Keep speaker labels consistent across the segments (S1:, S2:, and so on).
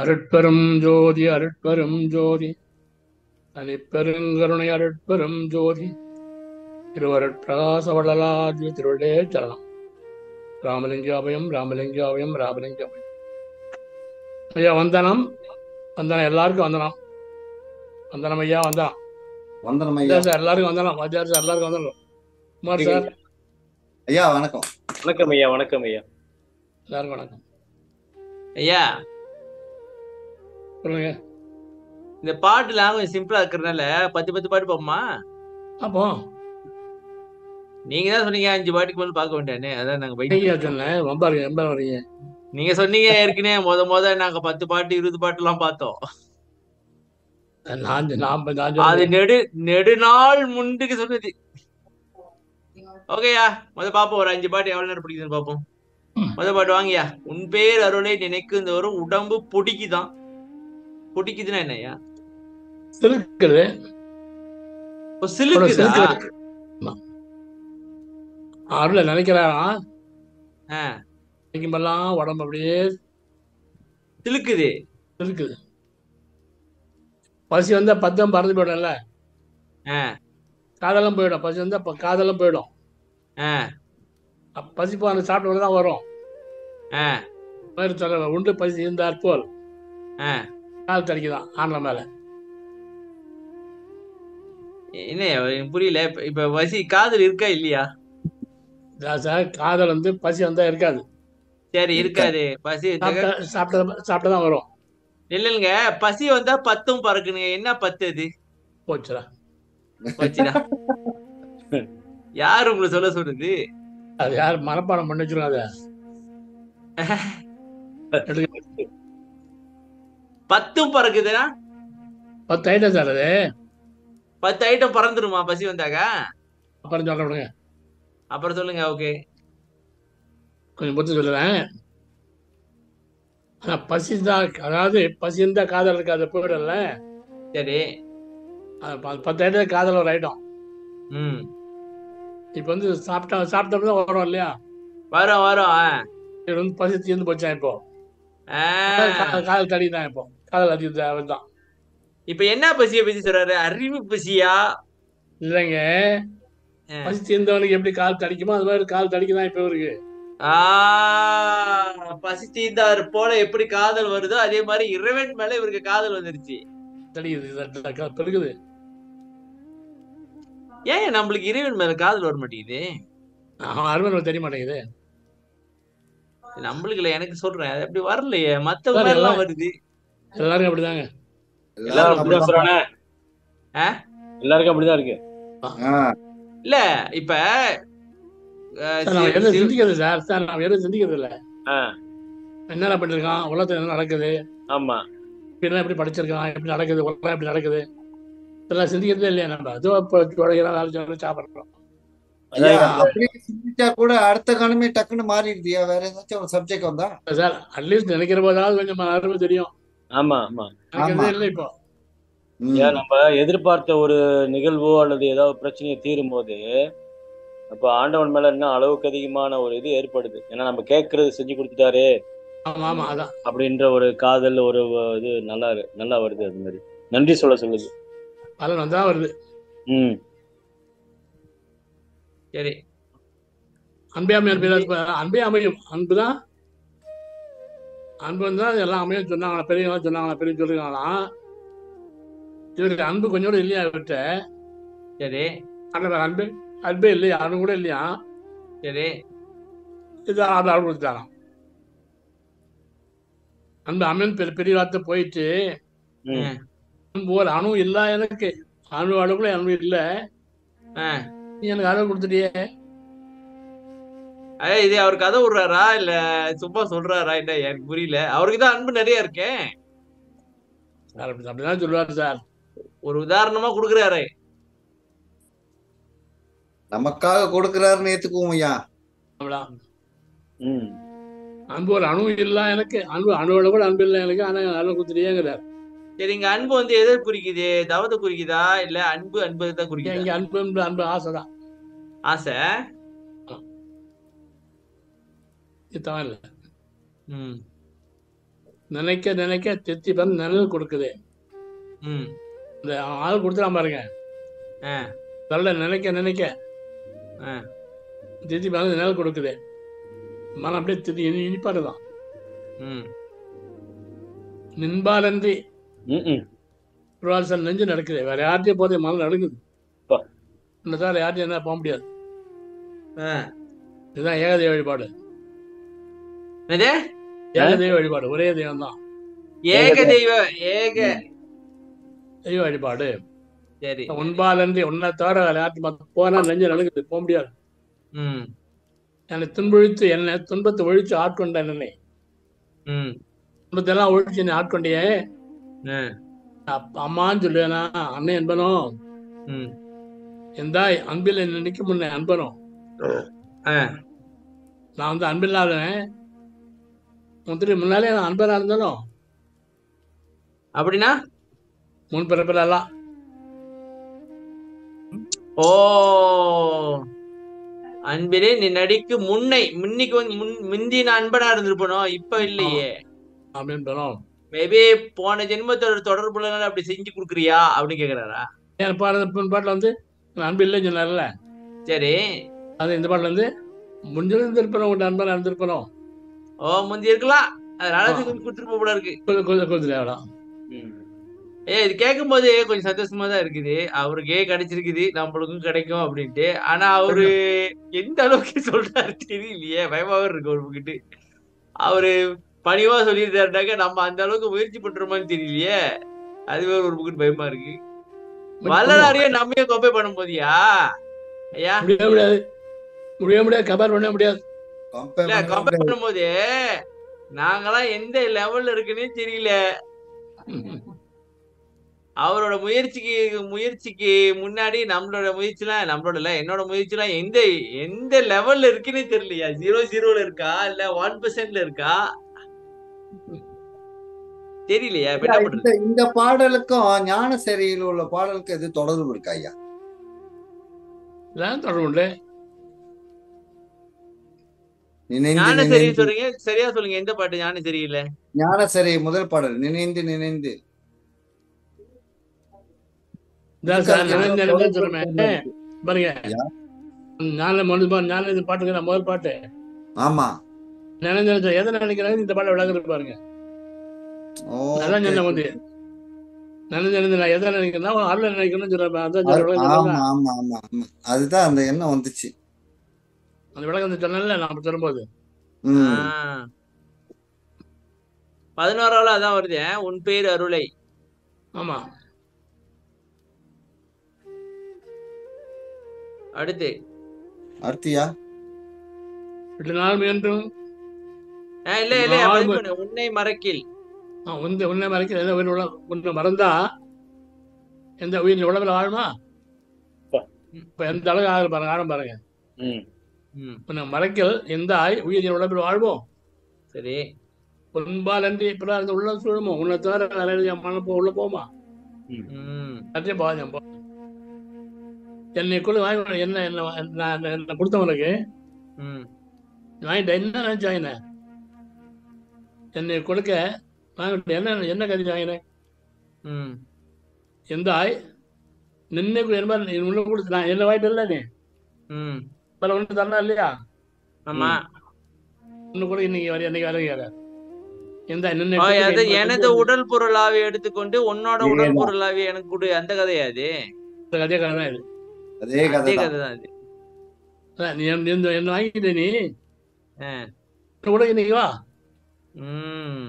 S1: அருட்பெரும் ஜோதி அருட்பெரும் ஜோதி தனிப்பெருங்கருணை அருட்பெரும் ஜோதி திருவருட்பிரகாச வள்ளலாஜி திருவள்ளே சரணம் ராமலிங்காபயம் ராமலிங்காபயம் ராமலிங்காபயம் ஐயா வந்தனம் வந்தனம் எல்லாருக்கும் வந்தனம் வந்தனம் ஐயா வந்தனம்
S2: வந்தனம் ஐயா
S1: வாத்தியார் சார் எல்லாருக்கும் வந்தனம் வாத்தியார் சார் எல்லாருக்கும் வந்தனம் குமார் சார்
S2: ஐயா வணக்கம்
S3: வணக்கம் ஐயா வணக்கம் ஐயா
S1: எல்லாருக்கும் வணக்கம்
S4: ஐயா
S1: சொல்லுங்க
S4: இந்த பாட்டுலாம் கொஞ்சம் சிம்பிளா இருக்கிறதுனால பத்து பத்து பாட்டு பார்ப்போமா
S1: அப்போ
S4: நீங்க தான் சொன்னீங்க அஞ்சு பாட்டுக்கு மேல பார்க்க வேண்டானே அதான் நாங்க போயிட்டு
S1: நீங்க சொன்னேன் ரொம்ப இருக்கு ரொம்ப வரீங்க
S4: நீங்க சொன்னீங்க ஏற்கனவே முத முத நாங்க பத்து பாட்டு இருபது பாட்டு எல்லாம் பார்த்தோம்
S1: நான் நான் நான்
S4: அது
S1: சொல்றேன்.
S4: நெடு நெடுநாள் முண்டுக்கு சொன்னது ஓகேயா முத பாப்போம் ஒரு அஞ்சு பாட்டு எவ்வளவு நேரம் பிடிக்குதுன்னு பாப்போம்
S1: ம்.
S4: முத பாட்டு வாங்கயா உன் பேர் அருளை நினைக்குந்தோறும் உடம்பு பிடிக்குதான் பிடிக்குதுன்னா என்னய்யா
S1: இருக்குது
S4: ஓ, சிலுக்குதா
S1: அருள நினைக்கிறாராம்
S4: ஆ,
S1: நினைக்கும்போதெல்லாம் உடம்பு அப்படியே
S4: சிலுக்குது
S1: இருக்குது பசி வந்தா பத்தம் பறந்து போயிடும்ல
S4: ஆ,
S1: காதெல்லாம் போயிடும் பசி வந்தா ப- காதெல்லாம் போயிடும்
S4: ஆ,
S1: அப்ப பசி போன சாப்பிட்டு தான் வரும்
S4: ஆ,
S1: வேறு சொல்ல உண்டு பசி இருந்தார் போல்
S4: ஆ.
S1: கால் தடிக்குதான் ஆண்ட மேல
S4: என்ன எனக்கு புரியல இப்ப இப்ப வசி காதல் இருக்கா இல்லையா
S1: இதான் சார் காதல் வந்து பசி வந்தா இருக்காது
S4: சரி இருக்காது பசி இருந்தாக்க-
S1: சாப்பிட்டா சாப்பிட்டா சாப்பிட்டா தான் வரும்
S4: இல்லைங்க பசி வந்தா பத்தும் பறக்குனுங்க என்ன பத்து அது
S1: போச்சுடா
S4: வச்சுடா யாரு உங்களை சொல்ல சொல்றது
S1: அது யார் மனப்பாடம் பண்ணி வச்சிருக்கோம் அதை எடுக்க-
S4: பத்தும் பறக்குதுன்னா
S1: பத்து ஐட்டம் சார் அது
S4: பத்து ஐட்டம் பறந்துருமா பசி வந்தாக்கா
S1: அப்புறம் சொல்ல விடுங்க
S4: அப்புறம் சொல்லுங்க ஓகே
S1: கொஞ்சம் பொறுத்து சொல்லுறேன் ஆனா பசி தான் அதாவது பசி இருந்தா காதல் இருக்காது போயிடல
S4: சரி
S1: அது ப- பத்து ஐட்டம் காதல் ஒரு ஐட்டம்
S4: ம்
S1: இப்போ வந்து சாப்பிட்டா சாப்பிட்டப்ப தான் வரும் இல்லையா
S4: வரோம் வரோம் ஆ.
S1: இது வந்து பசி தீர்ந்து போச்சான் இப்போ
S4: ஆ.
S1: காதல் காதல் தடி தான் இப்போ காதல் அதிகம் அவன் தான்
S4: இப்ப என்ன பசிய பத்தி சொல்றாரு அறிவு பசியா
S1: இல்லைங்க
S4: ஆ.
S1: பசி தீர்ந்தவனுக்கு எப்படி கால் தடிக்குமோ அது மாதிரி கால் தடிக்குதான் இப்போ இருக்கு
S4: ஆ, பசி தீர்ந்தார் போல எப்படி காதல் வருதோ அதே மாதிரி இறைவன் மேல இவருக்கு காதல் வந்துருச்சு
S1: தடிக்குது இது க- பெருகுது
S4: ஏன் நம்மளுக்கு இறைவன் மேல காதல் வர மாட்டேங்குது
S1: அவன் அருமை தெரிய மாட்டேங்குது
S4: நம்மளுக்கு இல்ல எனக்கு சொல்றேன் அது அப்படி வரலையே மத்தவங்க
S1: சார்,
S4: மேல எல்லாம்
S1: எல்லாம்
S4: வருது
S1: எல்லாரும் அப்படிதாங்க
S3: எல்லாரும் அப்படிதான் சொல்றானே
S4: ஆ?
S3: எல்லாருக்கும் அப்படிதான் இருக்கு
S2: ஆ,
S4: இல்ல இப்ப அஹ்,
S1: சார் நான்
S4: சி-
S1: எதுவும்
S4: சி-
S1: சிந்திக்கிறது சார் சார் நான் எதுவும் சிந்திக்கிறது இல்லை
S3: ஆ,
S1: என்னென்ன பண்ணிருக்கான் உலகத்துல என்ன நடக்குது
S3: ஆமா
S1: இப்படிலாம் எப்படி படிச்சிருக்கான் எப்படி நடக்குது உலகம் எப்படி நடக்குது இதெல்லாம் சிந்திக்கிறதே இல்லையா நம்ம அதுவும் இப்போ உடைக்கிறோம் நாலு சாப்பிட்றோம்
S2: ஐயா
S3: அதான்
S2: அப்படியே சிந்திச்சா கூட அடுத்த கணமே டக்குன்னு மாறிடுதியா வேற ஏதாச்சும் ஒரு சப்ஜெக்ட் வந்தா
S1: சார் அட்லீஸ்ட் நினைக்கிற போதாவது கொஞ்சம் அருமை தெரியும்
S3: ஆமா ஆமா
S1: நினைக்கிறதே
S2: ஆமா.
S1: இல்லை இப்போ
S2: ம்.
S3: ஏன் நம்ம எதிர்பார்த்த ஒரு நிகழ்வோ அல்லது ஏதாவது பிரச்சனையை தீரும் போது அப்ப ஆண்டவன் மேல இன்னும் அளவுக்கு அதிகமான ஒரு இது ஏற்படுது ஏன்னா நம்ம கேட்கறது செஞ்சு கொடுத்துட்டாரு
S1: ஆமா ஆமா அதான்
S3: அப்படின்ற ஒரு காதல் ஒரு இது நல்லா இரு- நல்லா வருது அது மாதிரி நன்றி சொல்ல சொல்லுது
S1: பலன் வந்தா வருது
S3: ம்
S4: சரி
S1: அன்பே அமையும் அன்பே தான் அன்பே அமையும் அன்பு தான் அன்பு வந்தா எல்லாம் அமையும் சொன்னாங்களா பெரியவங்க சொன்னாங்களா பெரிய சொல்லிருக்காங்களாம் இவருக்கு அன்பு கொஞ்சம் கூட இல்லையா இவர்கிட்ட
S4: சரி
S1: ஆண்டவர் அன்பு அன்பே இல்லையா அன்பு கூட இல்லையா
S4: சரி
S1: இது ஆர்டர் கொடுத்தாராம் அன்பு அமையும் பெரிய பெரிய வார்த்தை போயிட்டு
S3: ம்
S1: அன்பு ஒரு அணு இல்ல எனக்கு அணு அளவுக்குள்ள அன்பு இல்ல
S4: ஆ.
S1: நீ எனக்கு அளவு கொடுத்துட்டியே
S4: ஐயா, இது அவர் கதை விடுறாரா இல்ல சும்மா சொல்றாரா என்ன எனக்கு புரியல அவருக்கு தான் அன்பு நிறைய இருக்கே
S1: சார் அப்படி அப்படிதான் சொல்லுவாரு சார்
S4: ஒரு உதாரணமா கொடுக்குறாரு
S2: நமக்காக கொடுக்கிறாருன்னு ஏத்துக்குவோம் ஐயா
S1: அவ்வளோ
S3: ம்
S1: அன்பு ஒரு அணு இல்ல எனக்கு அன்பு அணுவோட கூட அன்பு இல்லை எனக்கு ஆனா அளவு கொடுத்துட்டியேங்கிறார்
S4: சரி இங்க அன்பு வந்து எதை குறிக்குது தவத்தை குறிக்குதா இல்ல அன்பு அன்பு தான் குறிக்குதா
S1: இங்க அன்பு அன்பு அன்பு ஆசை தான்
S4: ஆசை
S1: இது தவறு இல்லை
S4: ம்
S1: நினைக்க நினைக்க தித்தி வந்து நிழல் கொடுக்குது
S4: ம்
S1: இந்த ஆள் கொடுத்துலாம் பாருங்க
S4: ஆ
S1: நல்ல நினைக்க நினைக்க
S4: ஆ
S1: தித்தி வந்து நிழல் கொடுக்குது மனம் அப்படியே தித்தி இனி இனிப்பாடு தான்
S4: ம்
S1: நின்பாலன்றி
S3: ம் ம்
S1: திருவாசல் நெஞ்சு நடக்குது வேற யார்கிட்டயும் போதே மனம் நடக்குது
S3: பா.
S1: இந்த தவிர யார்ட்டையும் என்ன போக முடியாது
S4: ஆ
S1: இதுதான் ஏகதெய்வ வழிபாடு
S4: என்னது
S1: ஏகதெய்வ வழிபாடு ஒரே தெய்வம் தான்
S4: ஏக தெய்வ ஏக
S1: தெய்வ வழிபாடு
S4: சரி
S1: உன்பாலன்றி உன்னை தவிர வேற யார்ட்டையும் மத்த- போனா நெஞ்சு நடக்குது போக முடியாது
S4: ம்
S1: என்னை துன்பொழித்து என்னை துன்பத்தை ஒழிச்சு ஆட்கொண்ட என்னை
S4: ம்
S1: துன்பத்தை எல்லாம் ஒழிச்சு என்னை ஆட்கொண்டியே
S4: ஆ
S1: அப்ப அம்மான்னு சொல்லுவேனா அண்ணன் என்பனோ
S4: ம்
S1: எந்தாய் அன்பில் என்னை நிற்கும் முன்னே அன்பனோ
S4: ஆ
S1: நான் வந்து அன்பில்லாதவன் முந்திரி முன்னாலே நான் அன்பனா இருந்தாலும்
S4: அப்படின்னா
S1: முன் பிறப்பிலெல்லாம்
S4: ஓ அன்பிலே நீ நடிக்கு முன்னை முன்னிக்கு வந்து முன் முந்தி நான் அன்பனா இருந்திருப்பனோ இப்ப இல்லையே
S1: அப்படின்னு பெறும்
S4: மேபி போன ஜென்மத்தோட தொடர்புல அப்படி செஞ்சு குடுக்குறியா அப்படின்னு கேக்குறாரா
S1: என் பாடல் பாட்டில் வந்து நான் அன்பு இல்லைன்னு சொன்னார்ல
S4: சரி
S1: அது இந்த பாட்டில் வந்து முடிஞ்சிருந்திருப்பணும் உங்க அன்பனா இருந்திருப்பணும்
S4: ஓ முந்தி இருக்கலாம் அதனால
S1: ஆ.
S4: இது கொடுத்துட்டு போல இருக்கு
S1: கொஞ்சம் கொஞ்சம் கொஞ்சம் அவ்வளோ
S3: ம்.
S4: ஏ இது கேட்கும் போது கொஞ்சம் சந்தோஷமா தான் இருக்குது அவருக்கே கிடைச்சிருக்குது நம்மளுக்கும் கிடைக்கும் அப்படின்ட்டு ஆனா அவரு எந்த அளவுக்கு சொல்றாரு தெரியலையே பயமாவே இருக்கு ஒரு பக்கிட்டு அவரு பணிவா சொல்லியிருந்தாருனாக்க நம்ம அந்த அளவுக்கு முயற்சி பண்றோமான்னு தெரியலையே அதுவே ஒரு பக்கிட்டு பயமா இருக்கு வல்லலாரையே நம்மையே கொப்பை பண்ணும் போதியா ஐயா
S1: முடியவே முடியாது முடியவே முடியாது கம்பேர் பண்ண முடியாது
S2: compare
S4: இல்ல
S2: பண்ணவே
S4: கம்பேர்
S2: முடியாது.
S4: பண்ணும்போது நாங்கெல்லாம் எந்த லெவல்ல இருக்குன்னே தெரியல அவரோட முயற்சிக்கு முயற்சிக்கு முன்னாடி நம்மளோட முயற்சிலாம் நம்மளோட இல்ல என்னோட முயற்சிலாம் எந்த எந்த லெவல்ல இருக்குன்னே தெரியலையா ஜீரோ ஜீரோல இருக்கா இல்ல ஒன் பெர்சென்ட்ல இருக்கா தெரியலையா இப்ப என்ன பண்றது
S2: இந்த இந்த பாடலுக்கும் ஞான சரியில் உள்ள பாடலுக்கு எது தொடர்பு இருக்கா ஐயா
S1: இதான் தொடர்பு உண்டு
S2: நினைந்து
S4: ஞான சரி
S2: நினைந்து
S4: சொல்றீங்க சரியா சொல்லுங்க எந்த பாட்டு ஞான சரியில்லை
S2: ஞான சரி முதல் பாடல் நினைந்து நினைந்து
S1: இதான் சார்
S2: இதுக்கு
S1: நினைந்து
S2: தொடர்பு
S1: நினைந்து சொல்லுமே
S2: இருக்கு.
S1: பாருங்க
S2: ஐயா.
S1: ஞான முதல் ஞான இது பாட்டுக்கு நான் முதல் பாட்டு
S2: ஆமா
S1: நினைந்து நினைச்சு எதை நினைக்கிறாங்க இந்த பாட்டை விளக்குறது பாருங்க அதான்
S2: ஓகே.
S1: சொன்ன வந்து நினைந்து நினைந்து நான் எதை நினைக்கிறேன்னா அருளை நினைக்கணும்னு சொல்றேன் அதான்
S2: அது-
S1: சொல்ற விளக்கம்
S2: ஆமா
S1: சொல்றேன்.
S2: ஆமா ஆமா ஆமா அதுதான் அந்த எண்ணம் வந்துச்சு
S1: அந்த விளக்கம் சொன்னல நான் சொல்லும்போது
S2: ம்
S4: ஆஹ் பதினோராவில் அதான் வருது உன் பேர் அருளை
S1: ஆமா
S4: அடுத்து
S2: அடுத்தியா
S1: இப்படி நாள் முயன்றும்
S4: ஆஹ் இல்ல இல்ல
S1: நாலு
S4: பதிவு
S1: ம-
S4: பண்ணு. உன்னை மறக்கில்
S1: ஆ, உன்னை உன்னை மறைக்க எந்த உயிர் உள்ள உன்னை மறந்தா எந்த உயிர் உலகில் வாழுமா இப்ப எந்த அளவுக்கு ஆகுது பாருங்க ஆழம் பாருங்க
S3: ம்
S4: ம்,
S1: உன்னை மறைக்கல் எந்த ஆய் உயிர் உலகில் வாழ்வோம்
S4: சரி
S1: உன்பால் அன்றி இப்ப அந்த உள்ள சூழுமோ உன்னை தவிர வேற எதுவும் என் மனம் போ உள்ள போமா
S4: ம்
S1: சத்தியம் போகாது போ என்னை கூட வாங்கி என்ன என்ன நான் என்ன கொடுத்தவனுக்கு
S4: ம்
S1: வாங்கிட்ட என்ன நினைச்சு வாங்கினேன் என்னை கொடுக்க வாங்கிட்டு என்ன என்ன கருதி வாங்கினேன்
S4: ம்
S1: எந்த ஆய் நின்ன என்ன நீ உள்ள கொடுத்து நான் என்ன வாங்கிட்டு இல்லை நீ
S4: ம்
S1: பல ஒன்று தரணும் இல்லையா
S4: ஆமா
S1: ஒன்று கூட இன்னைக்கு வர என்னைக்கு வர எந்த நின்ன
S4: ஓ, அது எனது உடல் பொருளாவே எடுத்துக்கொண்டு உன்னோட உடல்
S2: இதேதான்.
S4: பொருளாவே எனக்கு கொடு அந்த கதையா அது
S1: அதே கதை தான் இது
S2: அதே கதை
S4: அதே
S2: தான்
S4: கதை தான் அது
S1: அதான் நீ என்ன- என்ன என்ன வாங்கிட்டு நீ
S4: ஆ.
S1: உன்னை கூட இன்னைக்கு வா
S4: ம்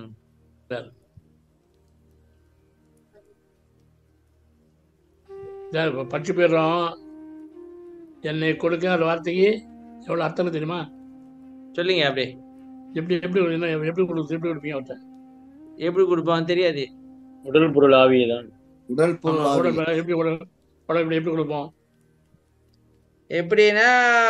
S1: சார் இப்போ பச்சு போயிடுறோம் என்னை கொடுக்க அந்த வார்த்தைக்கு எவ்வளோ அர்த்தம் தெரியுமா
S4: சொல்லுங்க அப்படியே
S1: எப்படி எப்படி என்ன எப்படி கொடுத்து எப்படி கொடுப்பீங்க அவர்கிட்ட
S4: எப்படி கொடுப்பான் தெரியாது
S3: உடல் பொருள் ஆவியதான்
S2: உடல்
S1: ஆமா,
S2: பொருள் ஆவி.
S1: உடல் எப்படி உடல் உடல் எப்படி எப்படி கொடுப்போம்
S4: எப்படின்னா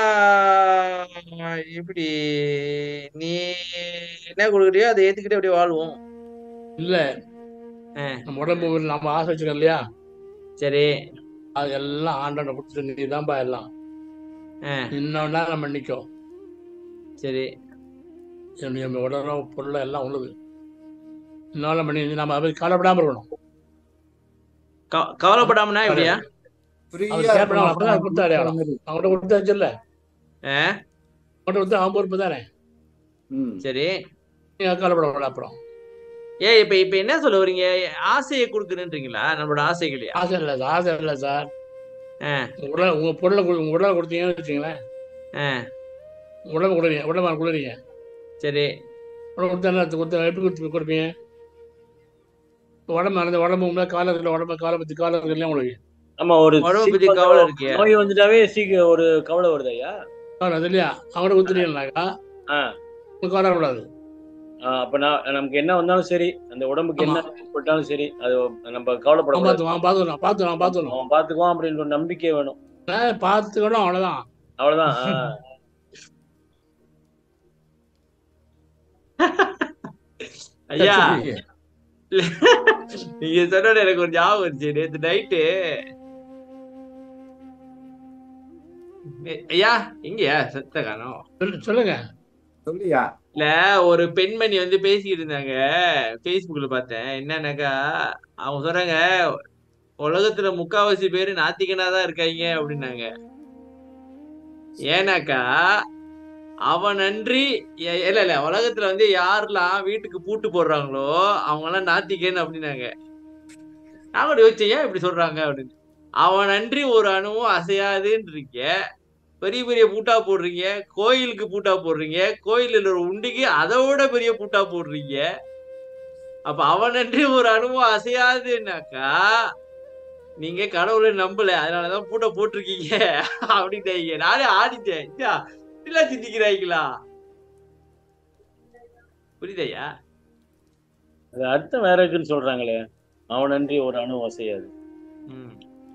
S4: எப்படி நீ என்ன கொடுக்குறியோ அதை ஏத்துக்கிட்டு அப்படியே வாழ்வோம்
S1: இல்ல
S4: ஆ.
S1: நம்ம உடம்பு ஒரு நம்ம ஆசை வச்சுக்கோம் இல்லையா
S4: சரி
S1: அது எல்லாம் ஆண்டவனை கொடுத்துட்டு நீ தான்ப்பா எல்லாம்
S4: ஆ
S1: இன்னொன்னா நம்ம நிற்கும்
S4: சரி
S1: என்னுடைய உடலோ பொருளோ எல்லாம் உள்ளது நல்லா பண்ணி நம்ம அதை கவலைப்படாம இருக்கணும்
S4: க- கவலைப்படாமனா எப்படியா
S2: ஃப்ரீயா
S1: அவர் கேட்பணும் அப்படிதான்
S2: இருக்கணும்
S1: கொடுத்தாரு அடையாளம் அவங்கள்ட்ட கொடுத்தாச்சுல்ல
S4: ஆ,
S1: அவங்கள்ட்ட கொடுத்தா அவன் பொறுப்பு தானே
S2: ம்.
S4: சரி
S1: நீங்க கவலைப்படக்கூடாது அப்புறம்
S4: ஏ இப்ப இப்ப என்ன சொல்ல வரீங்க ஆசையை கொடுக்குறேன்றீங்களா நம்மளோட ஆசைகளையா
S1: ஆசை இல்லை சார் ஆசை இல்லை சார்
S4: ஆ.
S1: உங்க உடலை உங்க பொருளை கொடு- உங்க உடலை கொடுத்தீங்கன்னு வச்சுங்களேன்
S4: ஆ,
S1: உடம்பு கொடுறீங்க உடம்பு கொடுறீங்க
S4: சரி
S1: உடம்பு கொடுத்தா என்ன கொடுத்த எப்படி கொடுத்து கொடுப்பீங்க உடம்பு அந்த உடம்பு உங்களை காலம் இருக்குல்ல உடம்பு காலை பத்தி காலம் இருக்கு இல்லையா உங்களுக்கு
S3: ஆமா ஒரு
S4: உடம்பு பத்தி
S3: சீக்கிரம்
S4: கவலை இருக்கு
S3: நோய் வந்துட்டாவே சீக்கிரம் ஒரு கவலை வருது ஐயா
S1: காலம் அது இல்லையா அவங்கள்ட்ட கொடுத்துட்டீங்கன்னாக்கா
S3: ஆ.
S1: உங்களுக்கு கவலை கூடாது
S3: ஆ, அப்ப நான் நமக்கு என்ன வந்தாலும் சரி அந்த உடம்புக்கு என்ன ஏற்பட்டாலும் சரி அது நம்ம
S1: அவன்
S3: கவலைப்படக்கூடாது
S1: பார்த்து அவன் பார்த்துக்கலாம் பார்த்துக்கலாம் பார்த்துக்கலாம்
S3: அவன் பாத்துக்குவான் அப்படின்ற ஒரு நம்பிக்கை வேணும்
S1: பார்த்துக்கணும் அவ்வளவுதான்
S3: அவ்வளவுதான் ஆ.
S4: ஐயா நீங்க சொன்னோட எனக்கு ஒரு ஞாபகம் வந்துச்சு நேத்து நைட்டு ஐயா எங்கயா சத்த காணோம்
S1: சொல்லு- சொல்லுங்க
S2: சொல்லியா
S4: இல்ல ஒரு பெண்மணி வந்து பேசிக்கிட்டு இருந்தாங்க Facebookல பார்த்தேன் என்னன்னாக்கா அவங்க சொல்றாங்க உலகத்துல முக்காவாசி பேரு நாத்திகனா தான் இருக்காங்க அப்படின்னாங்க ஏன்னாக்கா அவன் நன்றி எ- இல்ல இல்ல உலகத்துல வந்து யாரெல்லாம் வீட்டுக்கு பூட்டு போடுறாங்களோ அவங்க எல்லாம் நாத்திகன் அப்படின்னாங்க நான் கூட யோசிச்சேன் ஏன் இப்படி சொல்றாங்க அப்படின்னு அவன் நன்றி ஒரு அணுவும் அசையாதுன்றீங்க பெரிய பெரிய பூட்டா போடுறீங்க கோயிலுக்கு பூட்டா போடுறீங்க கோயிலில் ஒரு உண்டிக்கு அதை விட பெரிய பூட்டா போடுறீங்க அப்ப அவன் நன்றி ஒரு அணுவும் அசையாதுன்னாக்கா நீங்க கடவுளை நம்பல அதனாலதான் பூட்டை போட்டிருக்கீங்க அப்படின்ட்டாங்க நானே ஆடிட்டேன் இதா, இப்படிலாம் சிந்திக்கிறாங்களா புரியுதையா
S3: அது அர்த்தம் வேற இருக்குன்னு சொல்றாங்களே அவன் நன்றி ஒரு அணு வசையாது
S4: ம்.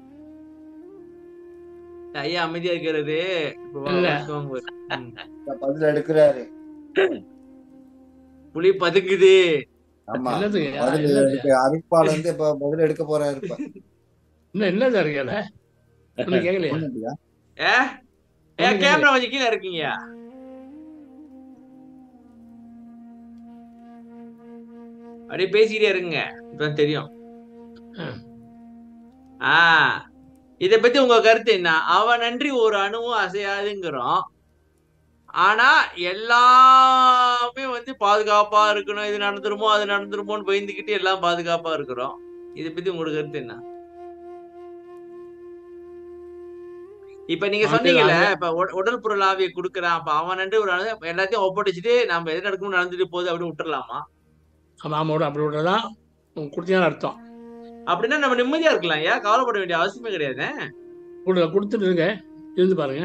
S4: ஐயா அமைதியா இருக்கிறது இப்ப வா-
S1: இல்ல.
S4: வாங்குவாங்க பாரு. ம்.
S2: இந்த பதில் எடுக்கிறாரு
S4: புலி பதுங்குது
S2: ஆமா
S1: என்னதுங்க
S2: பதில்
S1: என்னது?
S2: எடுக்க அருப்பால் வந்து இப்ப பதில் எடுக்க போறாரு இப்ப
S1: இன்னும் என்ன சார் கேள ஒன்றும் கேட்கலையா
S2: ஒண்ணுமில்லையா?
S4: ஏ ஏ
S1: ஒண்ணும்
S4: கேமரா கொஞ்சம் கீழே இருக்கீங்க அப்படியே பேசிக்கிட்டே இருங்க இப்பதான் தெரியும்
S1: ஆ.
S4: ஆ இத பத்தி உங்க கருத்து என்ன அவன் நன்றி ஒரு அணுவும் அசையாதுங்கிறோம் ஆனா எல்லாமே வந்து பாதுகாப்பா இருக்கணும் இது நடந்துருமோ அது நடந்துருமோன்னு பயந்துக்கிட்டு எல்லாம் பாதுகாப்பா இருக்கிறோம் இத பத்தி உங்களோட கருத்து என்ன இப்ப நீங்க
S1: அது-
S4: சொன்னீங்கல்ல
S1: அது-
S4: இப்ப உட- உடல் பொருள் ஆவியை கொடுக்குறான் அப்ப அவன் நன்றி ஒரு அணு எல்லாத்தையும் ஒப்படைச்சிட்டு நம்ம எது நடக்கும் நடந்துட்டு போகுது அப்படின்னு விட்டுறலாமா
S1: ஆமா ஆமா விட அப்படி விடுறதான் கொடுத்தீங்கன்னு அர்த்தம்
S4: அப்படின்னா நம்ம நிம்மதியா இருக்கலாம் ஏன் கவலைப்பட வேண்டிய அவசியமே கிடையாது
S1: கொடு கொடுத்துட்டு இருங்க இருந்து பாருங்க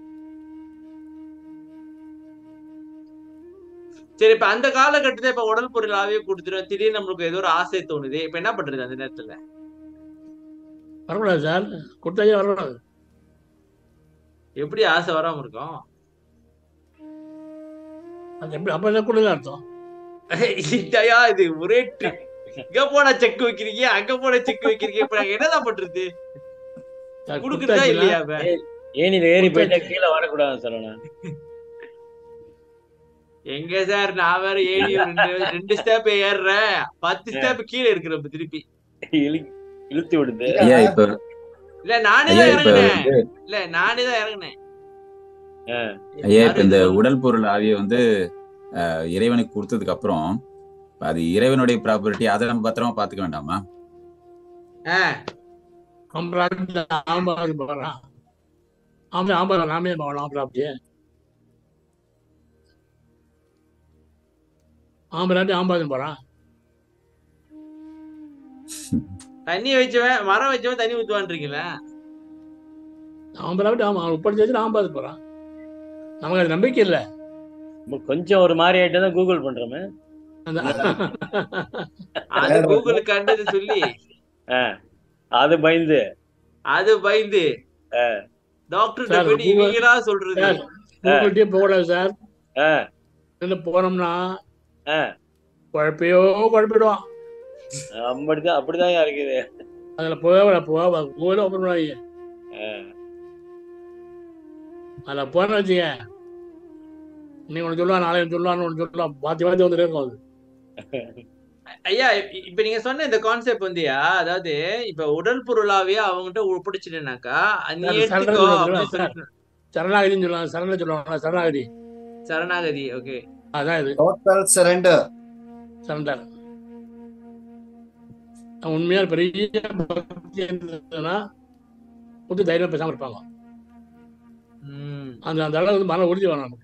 S4: சரி இப்ப அந்த காலகட்டத்துல இப்ப உடல் பொருள் ஆவியை கொடுத்துரும் திடீர்னு நம்மளுக்கு ஏதோ ஒரு ஆசை தோணுது இப்ப என்ன பண்றது அந்த நேரத்துல
S1: வரக்கூடாது சார் கொடுத்தாலே வரக்கூடாது
S4: எப்படி ஆசை வராம இருக்கும்
S1: அது எப்படி அப்ப என்ன கொடுங்க அர்த்தம்
S4: இதையா இது ஒரே trick. இங்க போனா செக் வைக்கிறீங்க அங்க போனா செக் வைக்கிறீங்க இப்ப நாங்க என்னதான் பண்றது
S1: சார்,
S4: குடுக்குறதா
S1: கொடுத்தாச்சுன்னா-
S4: இல்லையா இப்ப?
S3: ஏனில ஏறி போயிட்டா கீழே வரக்கூடாது சரவணா
S4: எங்க சார் நான் வேற ஏறி ரெண்டு ரெண்டு ஸ்டெப் ஏறுறேன் பத்து ஸ்டெப் கீழே இருக்கிறேன் இப்ப திருப்பி
S3: இழு- இழுத்து விடுது
S5: ஐயா இப்ப
S4: இல்ல நானே
S5: ஐயா
S4: தான்
S5: இப்ப
S4: இறங்குனேன்
S5: வந்து
S4: இல்ல நானே தான் இறங்குனேன்
S5: ஐயா இப்ப இந்த
S4: யாரும்
S5: உடல் பொருள் ஆவியை வந்து அஹ், இறைவனுக்கு கொடுத்ததுக்கு அப்புறம் இப்ப அது இறைவனுடைய ப்ராப்பர்ட்டி அதை நம்ம பத்திரமா பாத்துக்க வேண்டாமா
S4: ஆ,
S1: அம்பராஜ் ஆம்பாது போறான் ஆமா ஆமா நாமே போகலாம் ஆம்பராஜ் ஆம்பராஜ் ஆம்பாது போறான்
S4: தண்ணி வச்சவன் மரம் வச்சவன் தண்ணி ஊத்துவான்றீங்களா
S1: ஆம்பராஜ் ஆமா உப்படி வச்சு ஆம்பாது போறான் நமக்கு அது நம்பிக்கை இல்லை
S3: நம்ம கொஞ்சம் ஒரு மாதிரி ஆயிட்டு தான் கூகுள் பண்றோமே
S1: அந்த
S4: அது கூகுள் கண்டது சொல்லி
S3: அது பயந்து
S4: அது பயந்து டாக்டர்
S1: சார்,
S4: போய்
S1: Google-
S4: இவங்களா சொல்றது
S1: சார் கூகுள்கிட்டயே போகக்கூடாது சார்
S3: ஆ.
S1: இதுல போனோம்னா
S3: ஆ.
S1: குழப்பையோ குழப்பிடுவான்
S3: அப்படிதான் அப்படிதான் இருக்குது
S1: அதுல போக போக கூகுள் ஓப்பன் பண்ணாங்க அதுல போன வச்சுக்க நீ ஒன்று சொல்லுவா நாளைக்கு சொல்லுவான்னு ஒன்று சொல்லலாம் பாத்தி பாத்தி வந்துட்டே இருக்கும் அது
S4: ஐயா இப்ப- இப்ப நீங்க சொன்ன இந்த கான்செப்ட் வந்துயா அதாவது இப்ப உடல் பொருளாவே அவங்ககிட்ட பிடிச்சிட்டேனாக்கா நீ
S1: அது
S4: எடுத்துக்கோ
S1: சரணம்
S4: அப்படின்னு
S1: சார்.
S4: சொல்லிட்டு
S1: சரணாகதின்னு சொல்லுவாங்க சரண சொல்லுவாங்க சரணாகதி
S4: சரணாகதி ஓகே
S1: அதான் இது
S2: டோட்டல் சரண்டர்
S1: சரண்டர் உண்மையா பெரிய பக்தி இருந்ததுன்னா கொஞ்சம் தைரியம் பேசாம இருப்பாங்க
S4: ம்
S1: அந்த அந்த அளவு வந்து மன உறுதி வேணும் நமக்கு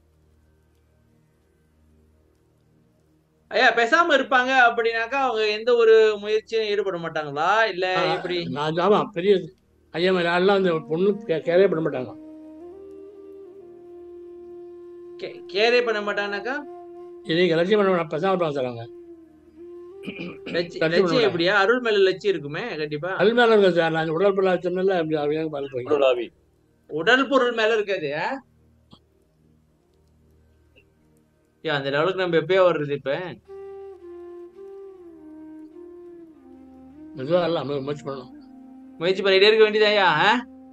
S4: ஐயா பேசாம இருப்பாங்க அப்படின்னாக்கா அவங்க எந்த ஒரு முயற்சியும் ஈடுபட மாட்டாங்களா இல்ல எப்படி
S1: நான் ஆமா பெரிய ஐயா மாதிரி ஆள்லாம் அந்த பொண்ணு கே- கேரே பண்ண மாட்டாங்க
S4: கே- கேரே பண்ண மாட்டாங்கனாக்கா
S1: இன்னைக்கு லட்சியம் பண்ண மாட்டாங்க, பேசாம இருப்பாங்க சார் அவங்க
S4: லட்சி-
S1: லட்சியம்
S4: லட்சியம்
S1: பண்ண
S4: எப்படியா அருள் மேல லட்சியம் இருக்குமே கண்டிப்பா
S1: அது மேல இருக்கு சார் நான் உடல் பொருளா சொன்னல அப்படி அப்படியே பார்த்து போய்
S3: உடலாவி
S4: உடல் பொருள் மேல இருக்காது ஆ? ஐயா, அந்த லெவலுக்கு நம்ம எப்பயோ வர்றது இப்ப
S1: மெதுவாக எல்லாம் நம்ம முயற்சி பண்ணணும்
S4: முயற்சி பண்ணிட்டே இருக்க வேண்டியதா ஐயா ஆ?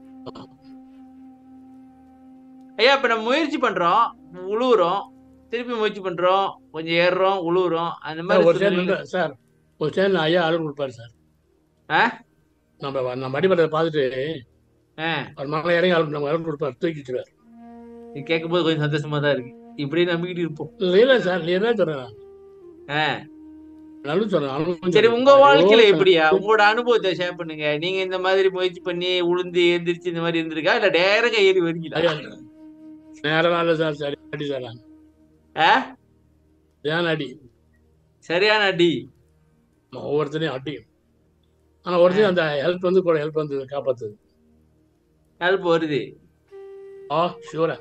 S4: ஐயா இப்ப நம்ம முயற்சி பண்றோம் உழுவுறோம் திருப்பி முயற்சி பண்றோம் கொஞ்சம் ஏறுறோம் உழுவுறோம் அந்த
S1: சார், ஒரு
S4: மாதிரி
S1: சேர்ந்து
S4: சூழ்நிலை-
S1: சார் ஒரு சேர்ந்து ஐயா ஆள் கொடுப்பாரு சார்
S4: ஆ?
S1: நம்ம நம்ம அடிப்படை பார்த்துட்டு
S4: ஆ,
S1: அவர் மகளை இறங்கி ஆள் நம்ம ஆள் கொடுப்பாரு தூக்கி வச்சுருவார்
S4: இது கேட்கும்போது கொஞ்சம் சந்தோஷமா தான் இருக்கு இப்படியே நம்பிக்கிட்டு இருப்போம்
S1: இல்லை சார் நீ என்ன சொல்றேன்
S4: ஆ.
S1: நல்ல சொல்றேன் அனுபவம்
S4: சரி
S1: சொல்றேன்.
S4: உங்க வாழ்க்கையில
S1: ஐயோ,
S4: எப்படியா உங்களோட அனுபவத்தை ஷேர் பண்ணுங்க நீங்க இந்த மாதிரி முயற்சி பண்ணி உளுந்து எந்திரிச்சு இந்த மாதிரி இருந்திருக்கா இல்ல டேரக்டா ஏறி வரீங்களா
S1: ஐயா, நேரம் இல்லை சார் சரி அடி சார் நான்.
S4: ஆ?
S1: ஏன் அடி
S4: சரியான அடி
S1: ஆமா, ஒவ்வொருத்தரையும் அடி ஆனா ஒருத்தர் அந்த ஹெல்ப் வந்து கூட ஹெல்ப் வந்து காப்பாத்துது
S4: ஹெல்ப் வருது
S1: ஆ ஷூரா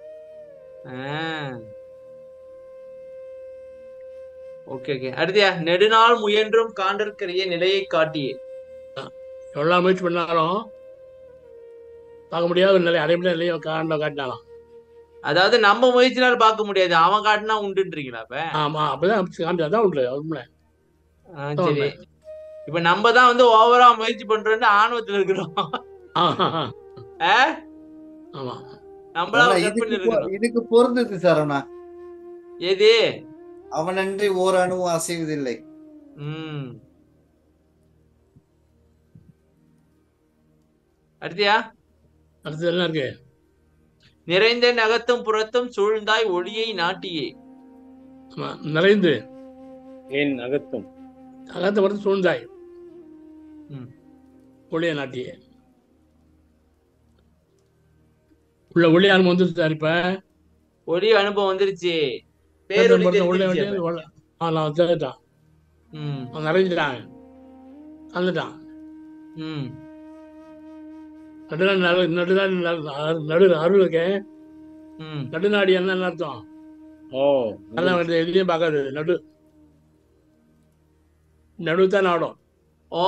S4: ஓகே ஓகே அடுத்தியா நெடுநாள் முயன்றும் காண்டற்கரிய நிலையை காட்டியே
S1: எவ்வளோ முயற்சி பண்ணாலும் பார்க்க முடியாத ஒரு நிலை அடைய முடியாத நிலையை காண்ட காட்டினாலாம்
S4: அதாவது நம்ம முயற்சினால் பார்க்க முடியாது அவன் காட்டினா உண்டுன்றீங்களா அப்ப
S1: ஆமா அப்பதான் காண்டி அதான் உண்டு அது உண்மை
S4: ஆ, சரி இப்ப நம்ம தான் வந்து ஓவரா முயற்சி பண்றோம்னு ஆணவத்துல இருக்கிறோம்
S1: ஆஹா,
S4: ஆ?
S1: ஆமா
S4: நம்மளா
S2: ஆனா
S4: கட் பண்ணி
S2: இதுக்கு பொ-
S4: இருக்கிறோம்
S2: இதுக்கு பொருந்தது சரணா
S4: எது
S2: அவனன்றி ஓர் அணுவும் அசைவதில்லை
S4: ம் அடுத்தியா
S1: அடுத்தது என்ன இருக்கு
S4: நிறைந்த நகத்தும் புறத்தும் சூழ்ந்தாய் ஒளியை நாட்டியே
S1: ஆமா நிறைந்து
S3: ஏன் அகத்தும்
S1: அகத்தை வந்து சூழ்ந்தாய்
S4: ம்.
S1: ஒளிய நாட்டிய உள்ள ஒளி அனுபவம் வந்துருச்சு சார் இப்ப
S4: ஒளி அனுபவம் வந்துருச்சு பேரொளி
S1: ஒளி
S4: தெரிஞ்சிருச்சு
S1: வந்து
S4: அப்ப.
S1: ஒளி- ஆ, நான் சேர்த்துட்டான்
S4: ம்
S1: அவன் நிறைஞ்சிட்டான் வந்துட்டான்
S4: ம்
S1: நடுநாள் நடு நடுநாள் நடு- நடு அருள் இருக்கேன்
S4: ம்
S1: நடுநாடி என்ன அர்த்தம்
S3: ஓ
S1: நல்லா வந்து எதுலையும் பார்க்காது நடு நடு தான் நாடும்
S4: ஓ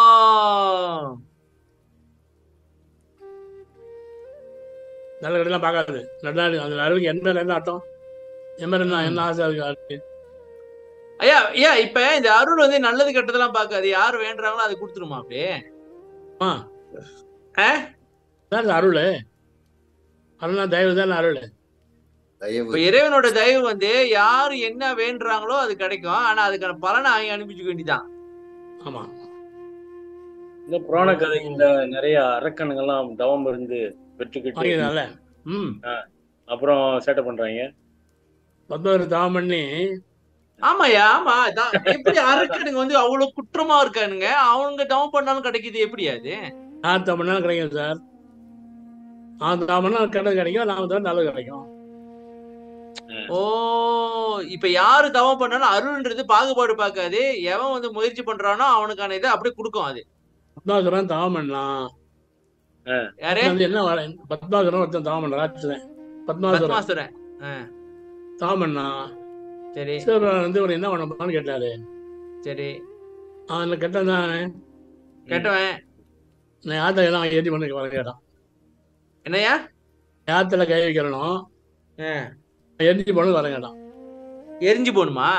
S1: நல்ல கடையெல்லாம் பார்க்காது நடுநாடு அந்த அருளுக்கு என் மேல என்ன அர்த்தம் என் மேல என்ன என்ன ஆசை இருக்கு
S4: ஐயா ஐயா இப்ப இந்த அருள் வந்து நல்லது கெட்டதெல்லாம் பார்க்காது யார் வேண்டுறாங்களோ அதை கொடுத்துருமா அப்படியே
S1: ஆ
S4: ஆ?
S1: அதான் அருள் அருள்னா தயவு தான் அருள்
S2: தயவு
S4: இப்ப இறைவனோட தயவு வந்து யார் என்ன வேண்டுறாங்களோ அது கிடைக்கும் ஆனா அதுக்கான பலனை அவங்க அனுப்பிச்சுக்க வேண்டியதான்
S1: ஆமா
S3: இந்த புராண கதைகள்ல நிறைய அரக்கனுங்கெல்லாம் தவம் இருந்து பெற்றுக்கிட்டு
S1: வாங்கினால ம்
S3: அப்புறம் சேட்டை பண்றாங்க
S1: பத்மவர் தாவம் பண்ணி
S4: ஆமாயா ஆமா அதான் எப்படி அரக்கனுங்க வந்து அவ்வளவு குற்றமா இருக்கானுங்க அவங்க டவுன் பண்ணாலும் கிடைக்குது எப்படி அது
S1: நான் தாவம் பண்ணாலும் கிடைக்கும் சார் நான் தாவம் பண்ணா கெட்டது கிடைக்கும் நான் தான் நல்லது கிடைக்கும்
S4: ஓ இப்ப யாரு தவம் பண்ணாலும் அருள்ன்றது பாகுபாடு பார்க்காது எவன் வந்து முயற்சி பண்றானோ அவனுக்கான இதை அப்படியே கொடுக்கும் அது
S1: பத்மாசுரன் தாவம் பண்ணலாம்
S4: யாரு
S1: வந்து என்ன வர பத்மாசுரன் ஒருத்தன் தாவம் பண்ண ராட்சசன் பத்மாசுரன்
S4: பத்மாசுரன்
S1: தாவம் பண்ணான்
S4: சரி
S1: சிவபெருமான் வந்து ஒரு என்ன பண்ணப்பான்னு கேட்டாரு
S4: சரி
S1: அவன் கெட்டது தான்
S4: கேட்டவன்
S1: நான் யாத்திரை எல்லாம் ஏற்றி பண்ண வர கேட்டான்
S4: என்னய்யா
S1: யாத்திரை கை வைக்கிறனும்
S4: ஆ.
S1: எரிஞ்சு போனது வர கேட்டான்
S4: எரிஞ்சு போகணுமா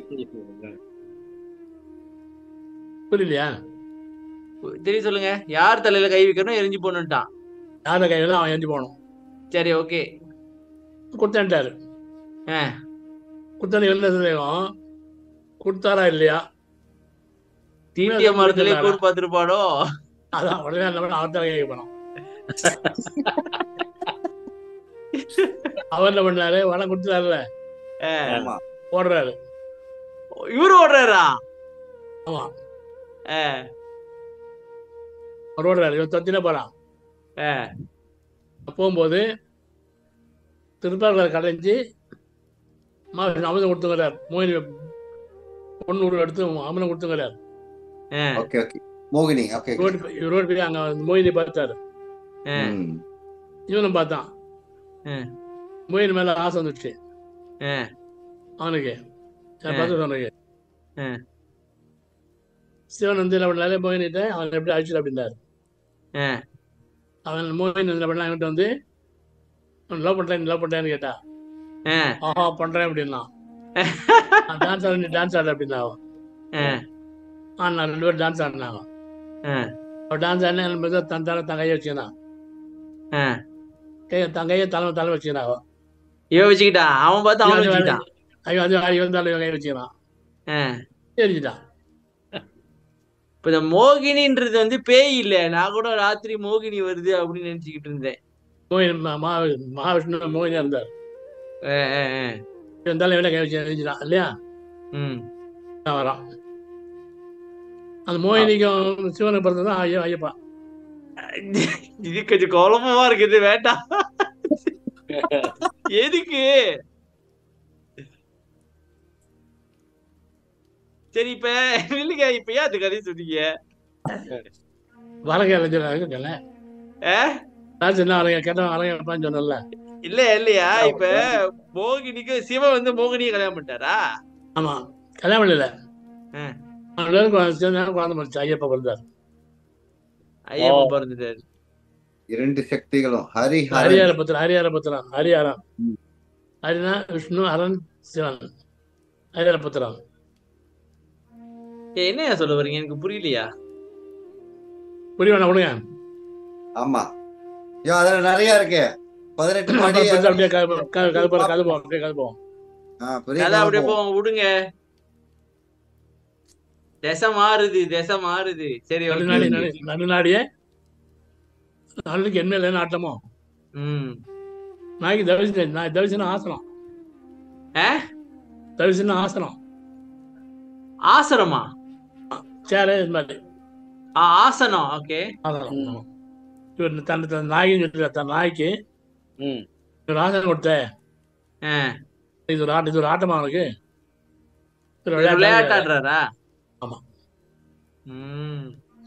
S1: புரியலையா
S4: தெரிய சொல்லுங்க யார் தலையில கை வைக்கணும் எரிஞ்சு போகணும்ட்டான்
S1: யாத்திரை கை வைக்கலாம் அவன் எரிஞ்சு போகணும்
S4: சரி ஓகே
S1: குத்தன்ட்டாரு
S4: ஆ.
S1: குத்தனை வெளில தெய்வம் கொடுத்தாரா இல்லையா
S4: தீட்டிய மரத்திலே கூர் பார்த்திருப்பானோ
S1: அதான் உடனே அந்த மாதிரி அவன் தான் கேட்க போனோம் அவர் என்ன பண்ணாரு வளம் கொடுத்தாருல
S4: ஆ,
S2: ஆமா
S1: ஓடுறாரு
S4: இவரு ஓடுறாரா
S1: ஆமா
S4: ஆ,
S1: அவர் ஓடுறாரு இவன் தொத்தின போறான்
S4: ஆ,
S1: போகும்போது திருப்பாளர் கடைஞ்சி அமிர்தம் கொடுத்துங்கிறார் மோகினி பொண்ணு உருவம் எடுத்து அமிர்தம் கொடுத்துங்கிறார்
S4: ஆ,
S2: ஓகே ஓகே மோகினி ஓகே
S1: ரோடு ரோடு போய் அங்க மோகினி பார்த்தாரு
S4: ஆ,
S1: இவனும் பார்த்தான்
S4: ஆ.
S1: மோகினி மேல ஆசை வந்துடுச்சு
S4: ஆ,
S1: அவனுக்கு
S4: ஆ.
S1: பார்த்து அவனுக்கு
S4: ஆ.
S1: சிவன் வந்து என்ன பண்ணாரு மோகினிட்ட அவன் எப்படி அழிச்சிட்டு அப்படின்னாரு
S4: ஆ,
S1: அவன் மோகினி என்ன பண்ணா இவன்ட்ட வந்து லவ் பண்றேன் லவ் பண்றேன்னு கேட்டா
S4: ஆ,
S1: ஆஹா பண்றேன் அப்படின்னா டான்ஸ் ஆடு நீ டான்ஸ் ஆடு அப்படின்னா அவன்
S4: ஆ,
S1: ஆ நான் ரெண்டு பேரும் டான்ஸ் ஆடினாங்க
S4: ஆ,
S1: அவன் டான்ஸ் ஆடினா தன் தலை தன் கையை வச்சுக்கிறான்
S4: ஆ.
S1: கை தன் கையை தலை தலை வச்சுக்கிறான் அவன்
S4: இவன் வச்சுக்கிட்டான் அவன் பார்த்து அவன்
S1: அது
S4: வச்சுக்கிட்டான்
S1: ஐயோ அது இவன் தலை இவன் கை வச்சுக்கிறான்
S4: ஆ.
S1: தெரிஞ்சுட்டான்
S4: இப்ப இந்த மோகினின்றது வந்து பேய் இல்ல நான் கூட ராத்திரி மோகினி வருது அப்படின்னு நினைச்சுக்கிட்டு இருந்தேன்
S1: மோகினி ம- மகா மகாவிஷ்ணு மோகினியா இருந்தார்
S4: ஆ, ஆ, ஆ.
S1: இவன் தலை இவனை கை வச்சு தெரிஞ்சுட்டான் இல்லையா
S4: ம்.
S1: நான் வரான் அந்த மோகினிக்கும் சிவனுக்கு பிறந்ததான் ஐயோ ஐயப்பா
S4: இது கொஞ்சம் குழப்பமா இருக்குது வேண்டாம் எதுக்கு சரி இப்ப இல்லைங்க இப்ப ஏன் அது கதையை சொன்னீங்க
S1: வரங்க இளைஞர்
S4: ஆ?
S1: நான் சின்ன வரங்க கேட்டவன் வரங்க இருப்பான்னு சொன்னல
S4: இல்ல இல்லையா இப்ப மோகினிக்கு சிவன் வந்து மோகினியை கல்யாணம் பண்ணிட்டாரா
S1: ஆமா கல்யாணம் பண்ணல
S4: ஆ.
S1: அவன் எல்லாரும் குழந்தை சின்ன நேரம் குழந்தை முடிச்சு ஐயப்பா பிறந்தார்
S4: ஐயப்பன் பிறந்துட்டாரு
S2: இரண்டு சக்திகளும் ஹரி
S1: ஹரியார புத்திரன் ஹரியார புத்திரன் ஹரியாரம்
S2: ம்.
S1: ஹரினா விஷ்ணு அரண் சிவன் ஹரியார புத்திரன்
S4: ஏய், என்னய்யா சொல்ல வரீங்க எனக்கு புரியலையா
S1: புரிய வேணாம் விடுங்க
S2: ஆமா ஐயோ அதுல நிறைய இருக்கு பதினெட்டு
S1: அப்புறம்
S2: படி
S1: பெருசா அப்படியே கது கது கது போற கது போவோம் அப்படியே கது போவோம்
S2: ஆ, பெரிய
S4: கதை அப்படியே
S2: குழப்பம்.
S4: போவோம் விடுங்க திசை மாறுது திசை மாறுது சரி okay.
S1: நடுநாடி நடு- நடுநாடியே நாளைக்கு என்ன இல்லைன்னு ஆட்டமோ
S4: ம்
S1: நாய்க்கு தவிச்சு நான் தவிச்சுன்னா ஆசனம்
S4: ஆ?
S1: தவிச்சுன்னா ஆசனம்
S4: ஆசனமா
S1: சேரு இது மாதிரி
S4: ஆ, ஆசனம் ஓகே
S1: ஆசனம்
S5: ம்.
S1: ஆமா. இவர் தன் தன் நாய்க்கு சொல்லிட்டு தன் நாய்க்கு
S5: ம்
S1: ஒரு ஆசனம் கொடுத்த இது ஒரு ஆட்டம் இது ஒரு ஆட்டமா அவனுக்கு இது ஒரு விளையாட்டா?
S4: விளையாட்டாடுறாரா
S1: ஆமா.
S4: ம்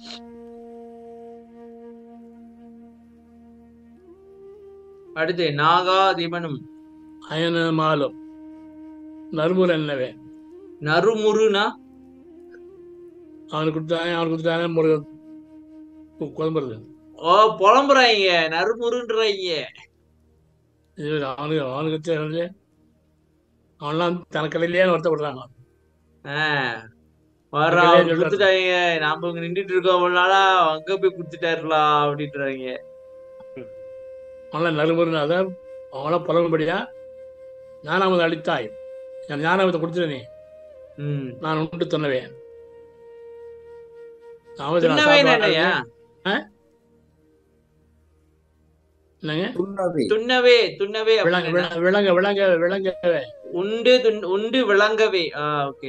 S4: அடுத்து நாகாதிபனும்
S1: அயன மாலும் நறுமுறை என்னவே
S4: நறுமுறுனா
S1: அவனுக்கு கொடுத்தாங்க அவனுக்கு கொடுத்தாங்க முருகன் கு- குழம்புறது
S4: ஓ புலம்புறாங்க நறுமுறுன்றாங்க
S1: இது அவனுக்கு அவனுக்கு தெரிஞ்சு அவன்லாம் தனக்கடையிலேயே ஒருத்த விடுறாங்க
S4: ஆ. வர்றா
S1: அதுலயே
S4: அவர்
S1: சொல்றாரு.
S4: கொடுத்துட்டாங்க நாம இங்க நின்றுட்டு இருக்கோம் அவ்வளவு நாளா அங்க போய் கொடுத்துட்டாருலாம் அப்படின்றாங்க
S1: அவன்லாம் நறுமுறை அதை அவங்களாம் புலம்படியா ஞானாமதை அளித்தாய் என் ஞானாமத்தை கொடுத்துரு நீ
S4: ம்
S1: நான் உண்டு துண்ணவேன் அவன்
S4: துண்ணவே என்னையா
S1: என்னங்க
S2: துன்னவி.
S4: துண்ணவே துண்ணவே
S1: விளங்க
S4: அப்படின்னா என்ன?
S1: விளங்க விளங்க விளங்க
S4: உண்டு துண்- உண்டு விளங்கவே ஆ ஓகே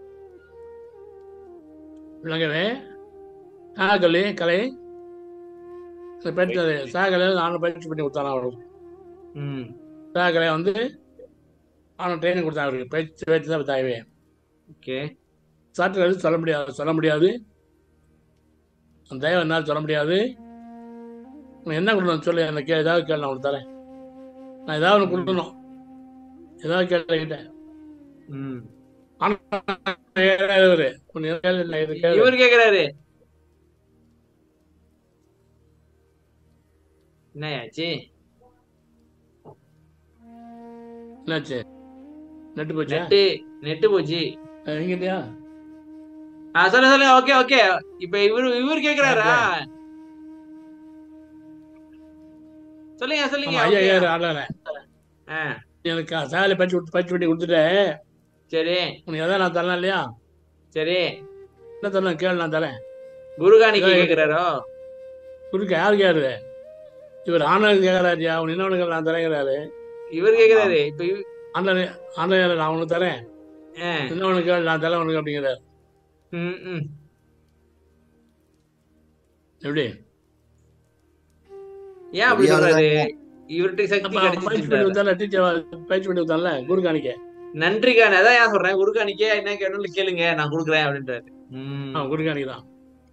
S1: விளங்கவே சாகலி கலை இந்த பயிற்சி சாகலை நானும் பயிற்சி பண்ணி கொடுத்தான் அவனுக்கு
S4: ம்
S1: சாகலை வந்து அவனுக்கு ட்ரைனிங் கொடுத்தான் அவருக்கு பயிற்சி பயிற்சி தான் தாயவே
S4: ஓகே
S1: சாப்பிட்டு சொல்ல முடியாது சொல்ல முடியாது அந்த தயவு என்னால் சொல்ல முடியாது உனக்கு என்ன கொடுக்கணும் சொல்லு எனக்கு ஏதாவது கேள்வி நான் உனக்கு தரேன் நான் ஏதாவது ஒன்று கொடுக்கணும் ஏதாவது கேட்டுக்கிட்டேன்
S4: ம்
S1: இவரு உன்னை கேள்வி இல்லை, இது கேளு.
S4: இவர் கேக்குறாரு என்னயாச்சு
S1: என்னாச்சு நெட்டு போச்சா
S4: நெட்டு நெட்டு போச்சு
S1: எங்க இல்லையா
S4: ஆ சொல்லுங்க சொல்லுங்க ஓகே ஓகே இப்ப இவரு இவர் கேக்குறாரா சொல்லுங்க சொல்லுங்க
S1: ஆமா, ஐயா
S4: okay.
S1: ஐயா ஆடல
S4: ஆ,
S1: எனக்கு சாலை பச்சு விட்டு பச்சு பண்ணி கொடுத்துட்டேன்
S4: சரி
S1: உனக்கு எதாவது நான் தரலாம் இல்லையா
S4: சரி
S1: என்ன தரலாம் கேளு நான் தரேன்
S4: குருகாணிக்கு
S1: ஏய்.
S4: கேக்குறாரோ
S1: குறுக்க யார் கேரு இவர் ஆண்டவன் கேட்கறாருயா உன் இன்னொன்று நான் தரேங்கிறாரு
S4: இவர் கேக்குறாரு இப்ப இவ-
S1: ஆண்டவன் ஆண்டவன் நான் உனக்கு தரேன்
S4: ஆ,
S1: இன்னொன்று கேளு நான் தரேன் உனக்கு அப்படிங்கிறாரு
S4: ம், ம்.
S1: எப்படி
S4: ஏன் அப்படி
S2: தெரியாததா?
S4: சொல்றாரு இவர்கிட்ட சக்தி
S1: அப்ப அவன் பயிற்சி பண்ணி
S4: கிடைச்சிட்டு
S1: கொடுத்தால டீச்சர் பயிற்சி பண்ணி கொடுத்தான்ல குரு காணிக்க
S4: நன்றிக்கான அதான் ஏன் சொல்றேன் குருகாணிக்கே என்ன கேட்டாலும் கேளுங்க நான் கொடுக்குறேன் அப்படின்றாரு ம்.
S1: ஆ குரு காணிக்க தான்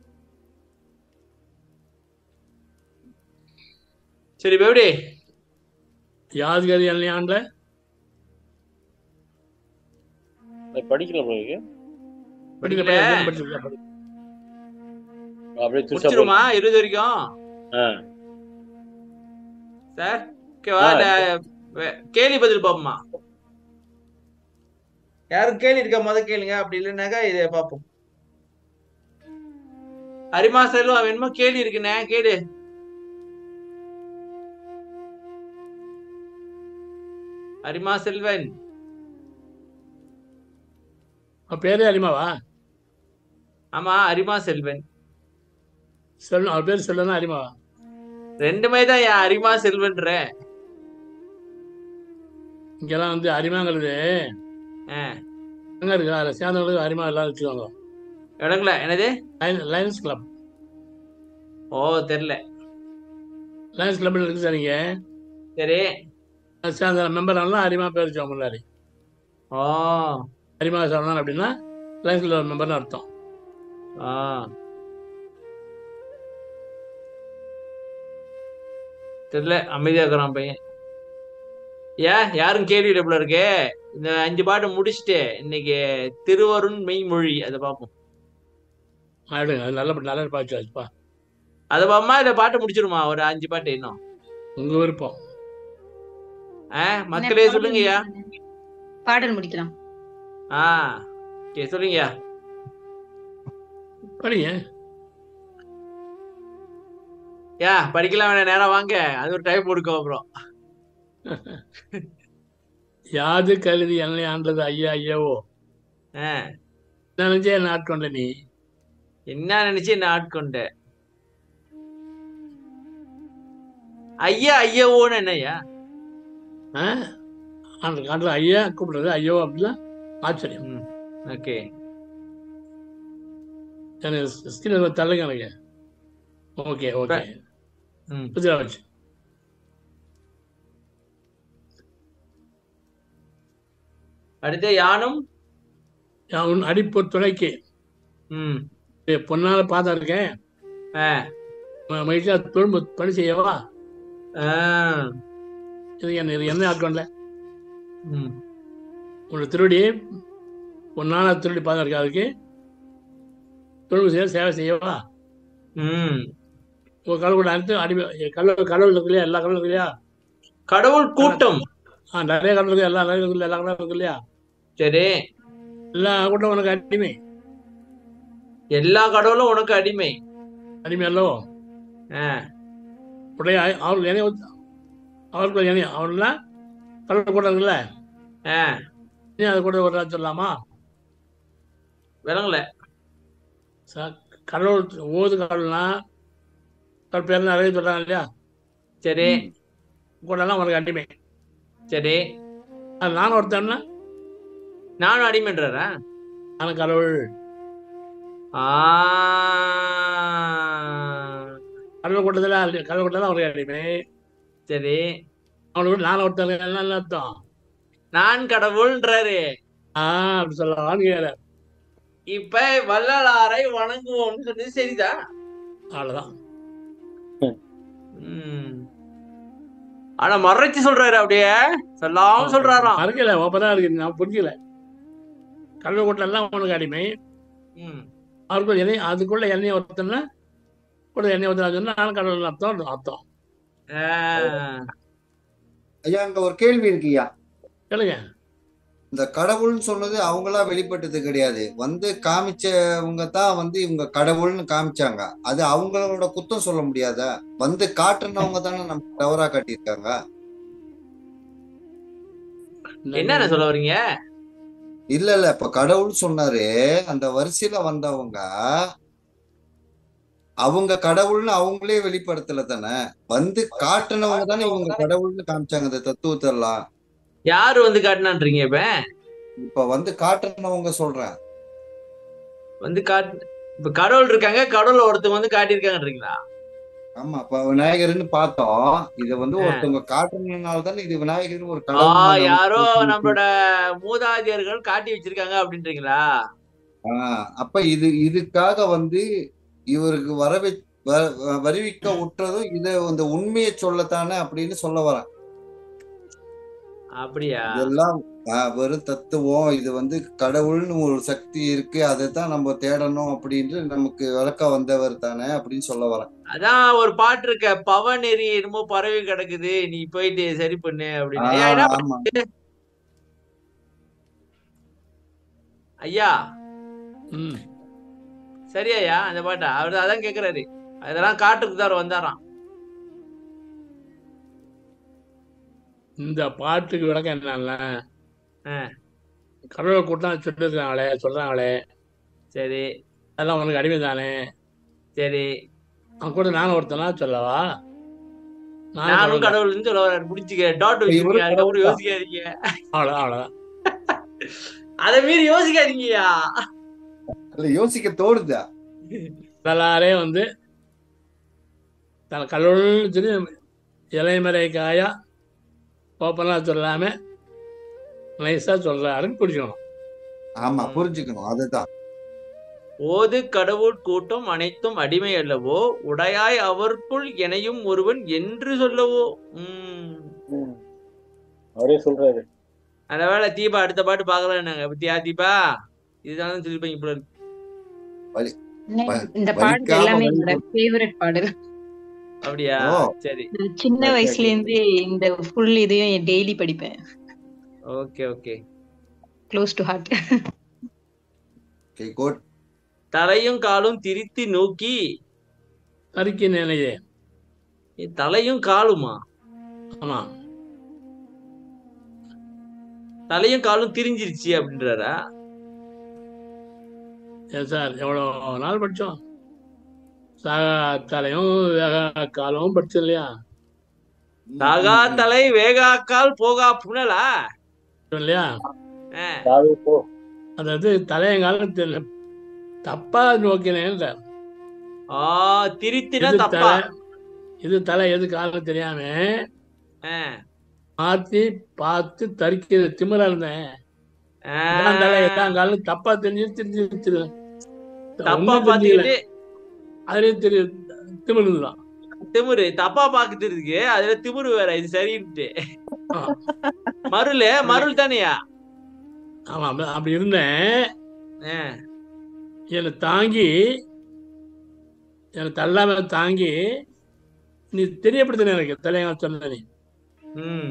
S4: சரி இப்ப எப்படி
S1: யாதுகரி அல்லையாண்ட
S3: அது படிக்கல போல இருக்கு.
S1: படிக்க
S4: இல்ல.
S1: படிச்சு படிச்சு
S3: அப்படியே திருச்சா
S4: முடிச்சிருமா இருபது வரைக்கும்
S3: ஆ.
S4: சார் ஓகேவா
S3: ஆ.
S4: ட- வே- கேள்வி பதில் பாப்போமா யாரும் கேள்வி இருக்கா முத கேளுங்க அப்படி இல்லைன்னாக்கா இதை பார்ப்போம் அரிமா செல்வம் வேணுமா கேள்வி இருக்குண்ணே கேளு அரிமா செல்வன்
S1: அவன் பேரே அரிமாவா
S4: ஆமா அரிமா செல்வன்
S1: செல்வன் அவர் பேர் செல்வனா அரிமாவா
S4: ரெண்டுமே தான் என் அரிமா செல்வன்ற
S1: இங்கெல்லாம் வந்து அரிமாங்கிறது
S4: ஆ.
S1: எங்க இருக்கு அதில் சேர்ந்தவங்களுக்கு அரிமா எல்லாம் வச்சுக்கோங்க
S4: இடங்கள என்னது
S1: லைன் லைன்ஸ் கிளப்
S4: ஓ தெரியல
S1: லைன்ஸ் கிளப் இருக்கு சார் நீங்க
S4: சரி
S1: அது சேர்ந்த மெம்பர் எல்லாம் அரிமா பேர் வச்சோம் முன்னாடி
S4: ஓ
S1: அரிமா சரணன் அப்படின்னா லைன்ஸ் கிளப் மெம்பர்னு அர்த்தம்
S4: ஆ தெரியல அமைதியா இருக்கிறான் பையன் ஏன் யாரும் கேள்வி டபுள் இருக்கு இந்த அஞ்சு பாட்டு முடிச்சுட்டு இன்னைக்கு திருவருண் மெய்மொழி அதை பார்ப்போம்
S1: ஆயிடுங்க அது நல்ல நல்ல பாய்ச்சி ஆச்சுப்பா
S4: அதை பார்ப்போமா இல்ல பாட்டு முடிச்சிருமா ஒரு அஞ்சு பாட்டு இன்னும்
S1: உங்க விருப்பம்
S4: ஆ மக்களே சொல்லுங்கய்யா
S6: பாடல் முடிக்கலாம்
S4: ஆ ஓகே சொல்லுங்கய்யா
S1: படிங்க
S4: யா படிக்கலாம் வேணாம் நேரா வாங்க அது ஒரு டைம் கொடுக்கும் அப்புறம்
S1: யாது கருதி என்னை ஆண்டது ஐயா ஐயாவோ
S4: ஆ
S1: நினைச்சே என்ன ஆட்கொண்ட நீ
S4: என்ன நினைச்சு என்ன ஆட்கொண்ட ஐயா ஐயாவோன்னு என்னய்யா
S1: ஆ? அந்த காலத்தில் ஐயா கூப்பிடுறது ஐயோ அப்படிலாம் ஆச்சரியம்
S4: ஓகே
S1: எனக்கு ஸ்கிரீன் தள்ளுங்க எனக்கு ஓகே ஓகே
S4: ம்
S1: புதிதாக வச்சு
S4: அடுத்து யானும்
S1: நான் உன் அடிப்பு துணைக்கு
S4: ம்
S1: ஏய், பொன்னால பார்த்தா இருக்கேன்
S4: ஆ
S1: ம- மகிழ்ச்சியா தொழும்பு பணி செய்யவா
S4: ஆ
S1: இது என்ன இது என்ன ஆட்கொண்டல
S4: ம்
S1: உன்னோட திருடி பொன்னால திருடி பார்த்தா இருக்கா அதுக்கு தொழும்பு செய்ய சேவை செய்யவா
S4: ம்
S1: ஒரு கடவுள் கூட அனுப்பிச்சு அடி கடவுள் கடவுள் இருக்கு இல்லையா எல்லா கடவுள் இருக்கு இல்லையா
S4: கடவுள் கூட்டம்
S1: ஆ நிறைய கடவுள் இருக்கு எல்லா கடவுள் இருக்கு எல்லா கடவுள் இருக்கு இல்லையா
S4: சரி
S1: எல்லா கூட்டம் உனக்கு அடிமை
S4: எல்லா கடவுளும் உனக்கு அடிமை
S1: அடிமை அல்லவோ
S4: ஆ
S1: உடைய அவர்கள் என்ன அவர்கள் என்ன அவர்கள்லாம் கடவுள் கூட இருக்குல்ல
S4: ஆ
S1: நீ அதை கூட ஒரு சொல்லலாமா
S4: விளங்கல
S1: ச- கடவுள் ஓது கடவுள்னா கடவுள் பேர் நிறைய சொல்றாங்க இல்லையா
S4: சரி
S1: கூடலாம் உனக்கு அடிமை
S4: சரி
S1: அது நானும் ஒருத்தன்னா
S4: நானும் அடிமைன்றா
S1: நானும் கடவுள்
S4: ஆ
S1: கடவுள் கூட்டத்தில் கடவுள் கூட்டத்தில் அவருக்கு அடிமை
S4: சரி
S1: அவனுக்கு நானும் ஒருத்தன் என்ன அர்த்தம்
S4: நான் கடவுள்ன்றாரு
S1: ஆ அப்படி சொல்லலாம்னு கேட்குற
S4: இப்ப வள்ளலாரை வணங்குவோம்னு சொன்னது சரிதான்
S1: அவ்வளோதான்
S4: ம். ஆனா மறைச்சு சொல்றாரு அப்படியே சொல்லாம சொல்றாராம்
S1: மறக்கல ஓப்பனாக இருக்கு நான் புரியல கடவுள் கூட்டம் எல்லாம் உனக்கு அடிமை
S4: ம்.
S1: அவருக்குள்ள எண்ணெய் அதுக்குள்ள எண்ணெய் ஒருத்தன்னா கூட எண்ணெய் ஒருத்தனா சொன்னா நானும் கடவுள் அர்த்தம் அர்த்தம்
S4: ஆ.
S2: ஐயா அங்க ஒரு கேள்வி இருக்குய்யா
S1: கேளுங்க
S2: இந்த கடவுள்னு சொன்னது அவங்களா வெளிப்பட்டது கிடையாது வந்து காமிச்சவங்க தான் வந்து இவங்க கடவுள்னு காமிச்சாங்க அது அவங்களோட குத்தம் சொல்ல முடியாதா வந்து காட்டுனவங்க தானே நம்ம தவறா காட்டியிருக்காங்க
S4: என்னென்ன சொல்ல வர்றீங்க
S2: இல்ல இல்ல இப்ப கடவுள் சொன்னாரு அந்த வரிசையில வந்தவங்க அவங்க கடவுள்னு அவங்களே வெளிப்படுத்தல தானே வந்து காட்டுனவங்க தானே இவங்க கடவுள்னு காமிச்சாங்க இந்த தத்துவத்தை எல்லாம்
S4: யாரு வந்து காட்டினான்றீங்க இப்ப
S2: இப்ப வந்து காட்டுனவங்க சொல்றேன்
S4: வந்து காட்டு இப்ப கடவுள் இருக்காங்க கடவுள் ஒருத்தவங்க வந்து காட்டியிருக்காங்கன்றீங்களா
S2: ஆமா இப்ப விநாயகர்னு பார்த்தோம் இத வந்து ஒருத்தவங்க காட்டுனதுனால தானே இது விநாயகர் ஒரு
S4: ஆ
S2: கடவுள்
S4: யாரோ நம்மளோட மூதாதையர்கள் காட்டி வச்சிருக்காங்க அப்படின்றீங்களா
S2: ஆஹ் அப்ப இது இதுக்காக வந்து இவருக்கு வரவை வ- வருவிக்க உற்றதும் இத இந்த உண்மையை சொல்லத்தானே அப்படின்னு சொல்ல வரேன்
S4: அப்படியா
S2: இதெல்லாம் ஆஹ் வெறும் தத்துவம் இது வந்து கடவுள்னு ஒரு சக்தி இருக்கு அதை தான் நம்ம தேடணும் அப்படின்னு நமக்கு விளக்க வந்தவர் தானே அப்படின்னு சொல்ல வரேன்
S4: அதான் ஒரு பாட்டு இருக்க பவநெறி என்னமோ பரவி கிடக்குது நீ போயிட்டு சரி பண்ணு அப்படின்னு ஐயா, என்ன
S2: ஆஹ் ஆமா
S4: ஐயா
S1: ம்
S4: சரி ஐயா அந்த பாட்டா அவரு அதான் கேக்குறாரு அதெல்லாம் காட்டுக்கு தான் வந்தாராம்
S1: இந்த பாட்டுக்கு விளக்கம் என்னன்னா
S4: ஆ.
S1: கடவுள் கூட்டம் சொல்லிருக்காங்களே சொல்றாங்களே
S4: சரி
S1: அதெல்லாம் உனக்கு அடிமை தானே
S4: சரி
S1: அவன் கூட நானும் ஒருத்தனா சொல்லவா
S4: நானும்
S1: கடவுள் தான்.
S4: கடவுள் சொல்ல வரேன் முடிச்சுக்க டாட்
S2: இவரு
S4: வச்சுக்கோங்க அதுக்கப்புறம்
S2: கடவுள் தான்.
S4: யோசிக்காதீங்க
S1: அவ்வளவுதான் அவ்வளவுதான்
S4: அதை மீறி யோசிக்காதீங்கய்யா
S2: இல்ல யோசிக்க தோணுதா
S1: எல்லாரே வந்து தன் கடவுள்னு சொல்லி இலைமறை காயா ஓப்பனாக சொல்லாம நைஸாக சொல்றாருன்னு புரிஞ்சுக்கணும்
S2: ஆமா புரிஞ்சுக்கணும் அதுதான்
S4: ஓது கடவுள் கூட்டம் அனைத்தும் அடிமை அல்லவோ உடையாய் அவர்க்குள் எனையும் ஒருவன் என்று சொல்லவோ உம்
S3: அவரே சொல்றாரு
S4: அந்த வேலை தீபா அடுத்த பாட்டு பாக்கலாம் நாங்க பத்தியா தீபா இதுதான் சொல்லிருப்பீங்க இப்படி இருக்கு.
S6: இந்த பாடல்
S2: வலிக்காம
S6: எல்லாமே
S2: வலி
S6: என்னோட ஃபேவரட் பாடல்
S4: அப்படியா
S2: ஓ.
S4: சரி
S6: நான் சின்ன
S2: Okay,
S6: வயசுல இருந்தே இந்த ஃபுல் இதையும் டெய்லி படிப்பேன்
S4: okay okay
S6: close to heart
S2: okay good
S4: தலையும் காலும் திரித்து நோக்கி
S1: தறிக்கை நிலையே
S4: ஏ, தலையும் காலுமா
S1: ஆமாம்
S4: தலையும் காலும் திரிஞ்சிருச்சு அப்படின்றாரா
S1: ஏன் சார் எவ்வளோ நாள் படித்தோம் சாகா தலையும் வேகா காலும் படிச்சோம் இல்லையா
S4: தகா தலை வேகாக்கால் போகா புனலா
S1: இல்லையா
S4: ஆ,
S3: சாவி போ
S1: அதாவது தலையங்காலம் தெரியல தப்பா நோக்கினேன் சார்
S4: ஆ திரித்தினா
S1: இது
S4: தப்பா
S1: தலை இது தலை எது காலம் தெரியாம
S4: ஆ,
S1: மாத்தி பார்த்து தறிக்கிற திமிரா இருந்தேன்
S4: ஆ.
S1: இதான் தலை இதான் காலம் தப்பா தெரிஞ்சு தெரிஞ்சு திரு-
S4: தப்பா
S1: ஒண்ணும் தெரியல
S4: பாத்துக்கிட்டு
S1: அதுலயும் தெரியும் திமிரு தான்
S4: திமிரு தப்பா பாக்குறதுக்கு அதுல திமிரு வேற இது சரின்ட்டு
S1: ஆ.
S4: மருள் மருள் தானையா
S1: ஆமா அப்ப- அப்படி இருந்தேன்
S4: ஆ,
S1: என்னை தாங்கி என்னை தள்ளாம தாங்கி நீ தெரியப்படுத்தின எனக்கு தலையங்க சொன்ன நீ
S4: ம்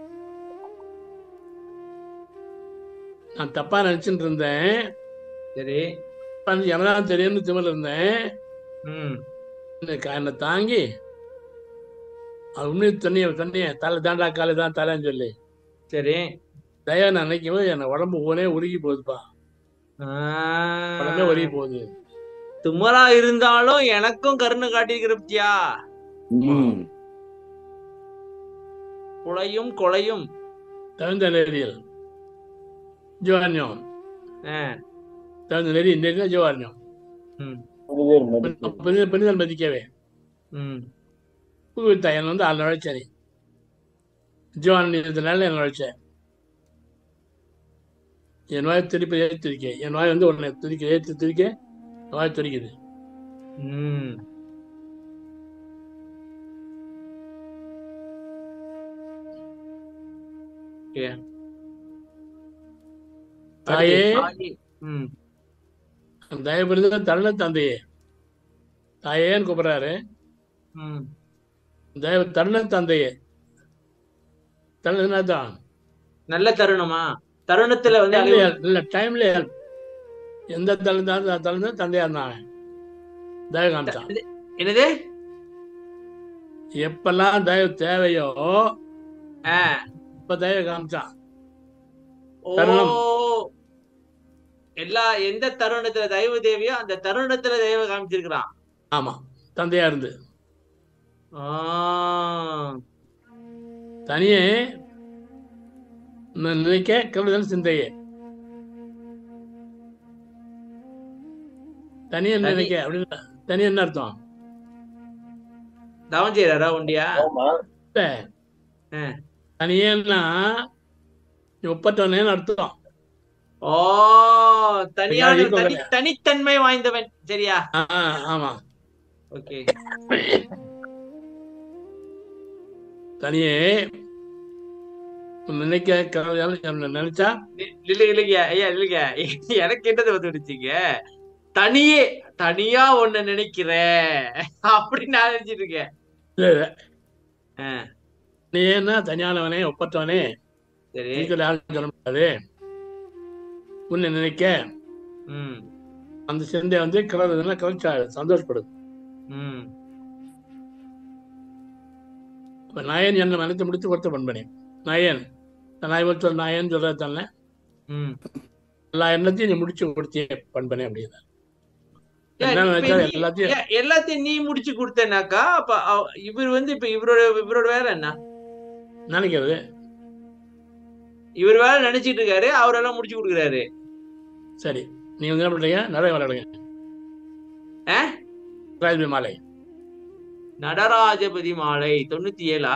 S1: நான் தப்பா நினைச்சிட்டு இருந்தேன்
S4: சரி
S1: எனதான் தெரியும்னு திமில் இருந்தேன்
S4: ம்
S1: என்னை கா- என்னை தாங்கி அது உண்மையை சொன்னிய சொன்னிய தலை தாண்டா காலை தான் தலைன்னு சொல்லி
S4: சரி
S1: தயா நான் நினைக்கும் போது என் உடம்பு ஊனே உருகி போகுதுப்பா
S4: ஆ,
S1: உடம்பே உருகி போகுது
S4: தும்மலா இருந்தாலும் எனக்கும் கருணை காட்டியிருக்கிற பத்தியா
S2: ம்.
S4: குலையும் கொலையும்
S1: தகுந்த நெறியல் ஜீவான்யம்
S4: ஆ,
S1: தகுந்த நெறி நெறி ஜீவான்யம்
S4: ம்
S3: புனிதர் மதிப்பு
S1: பெண்கள் பெண்கள் மதிக்கவே
S4: ம்
S1: புகுவித்தா என்னை வந்து அதில் நுழைச்ச நீ ஜீவான்யத்தினால என்னை நுழைச்ச என் வாய் திருப்பி ஏற்றிருக்கேன் என் வாய் வந்து உன்னை துதிக்க ஏற்றி துதிக்க என் வாய் துடிக்குது
S4: ம் Okay.
S1: தாயே
S4: தாயே. ம்
S1: தயவு புரிந்து தருண தந்தையே தாயேன்னு கூப்பிடுறாரு
S4: ம்
S1: தயவு தருண தந்தையே தருணம் தான்
S4: நல்ல தருணமா தருணத்துல வந்து
S1: டைம்ல
S4: அழிவு-
S1: இல்ல டைம்ல எந்த தழுந்தாலும் தழுந்த தந்தையா இருந்தான் தயவு காமிச்சான்
S4: என்னது
S1: எப்பெல்லாம் தயவு தேவையோ
S4: ஆ
S1: இப்ப தயவு காமிச்சான்
S4: ஓ
S1: தருணம்.
S4: எல்லா எந்த தருணத்துல தெய்வ தேவியோ அந்த தருணத்துல தெய்வ காமிச்சிருக்கிறான்
S1: ஆமா தந்தையா இருந்து
S4: ஆஹ்
S1: தனியே ந- நினைக்க கருதல் சிந்தையே தனியே
S4: தனி-
S1: நினைக்க அப்படின்னு தனியே என்ன அர்த்தம்
S4: தவம் செய்யறாரா உண்டியா
S1: இல்ல.
S4: ஆ.
S1: தனியேன்னா நீ ஒப்பற்றவனேன்னு அர்த்தம்
S4: ஓ தனியான
S1: ஈர்ப்பு
S4: தனி
S1: கிடையாது.
S4: தனித்தன்மை வாய்ந்தவன் சரியா
S1: ஆ, ஆ, ஆமா
S4: ஓகே
S1: தனியே நினைக்க கருதல் நினைச்சா
S4: இல்ல இல்லைங்க ஐயா இல்லைங்க எனக்கு என்னது வந்து விடுச்சீங்க தனியே தனியா ஒண்ணு நினைக்கிறேன் அப்படின்னு நான் நினைச்சிட்டு இருக்கேன்
S1: இல்ல, இல்ல.
S4: ஆ,
S1: நீ என்ன தனியானவனே ஒப்பற்றவனே
S4: சரி
S1: நீங்க யாரும் சொல்ல முடியாது உன்னை நினைக்க
S4: ம்
S1: அந்த சிந்தை வந்து கிளறுதுன்னா கலைச்சா சந்தோஷப்படுது
S4: ம்
S1: இப்ப நாயன் என்ன நினைத்து முடித்து கொடுத்த பண்பனே நாயன் நாய் சொல் நாயன் சொல்றது தானே
S4: ம்
S1: எல்லா எண்ணத்தையும் நீ முடிச்சு கொடுத்திய பண்பனே அப்படின்னு
S4: ஏன்
S1: என்ன
S4: இப்ப
S1: நினைச்சா
S4: நீ-
S1: எல்லாத்தையும்
S4: ஏன் எல்லாத்தையும் நீ முடிச்சு கொடுத்தனாக்கா அப்ப அவ- இவர் வந்து இப்ப இவரோட இவரோட வேலை என்ன
S1: நினைக்கிறது
S4: இவர் வேலை நினைச்சிட்டு இருக்காரு அவரெல்லாம் முடிச்சு கொடுக்குறாரு
S1: சரி நீங்க வந்து என்ன பண்றீங்க நிறைய விளையாடுங்க
S4: ஆ?
S1: ராஜ்பி மாலை
S4: நடராஜபதி மாலை தொண்ணூத்தி ஏழா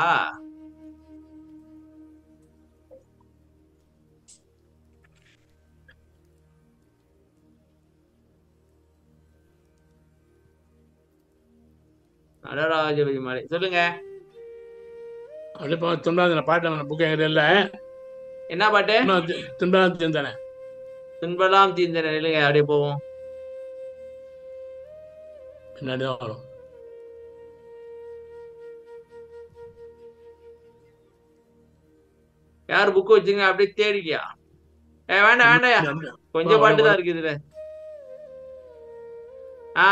S4: நடராஜபதி மாலை சொல்லுங்க
S1: அப்படி இப்போ துண்டாந்த பாட்டு புக்கு எங்கிட்ட இல்லை
S4: என்ன பாட்டு
S1: துண்டாந்த சிந்தனை
S4: துன்பலாம் தீர்ந்தன இல்லைங்க அப்படியே போவோம்
S1: பின்னாடி தான் வரும்
S4: யார் புக் வச்சுங்க அப்படியே தேடிக்கியா ஏ வேண்டாம் வேண்டாம் கொஞ்சம்
S1: வா,
S4: பாட்டு
S1: வா.
S4: தான் இருக்கு இதுல ஆ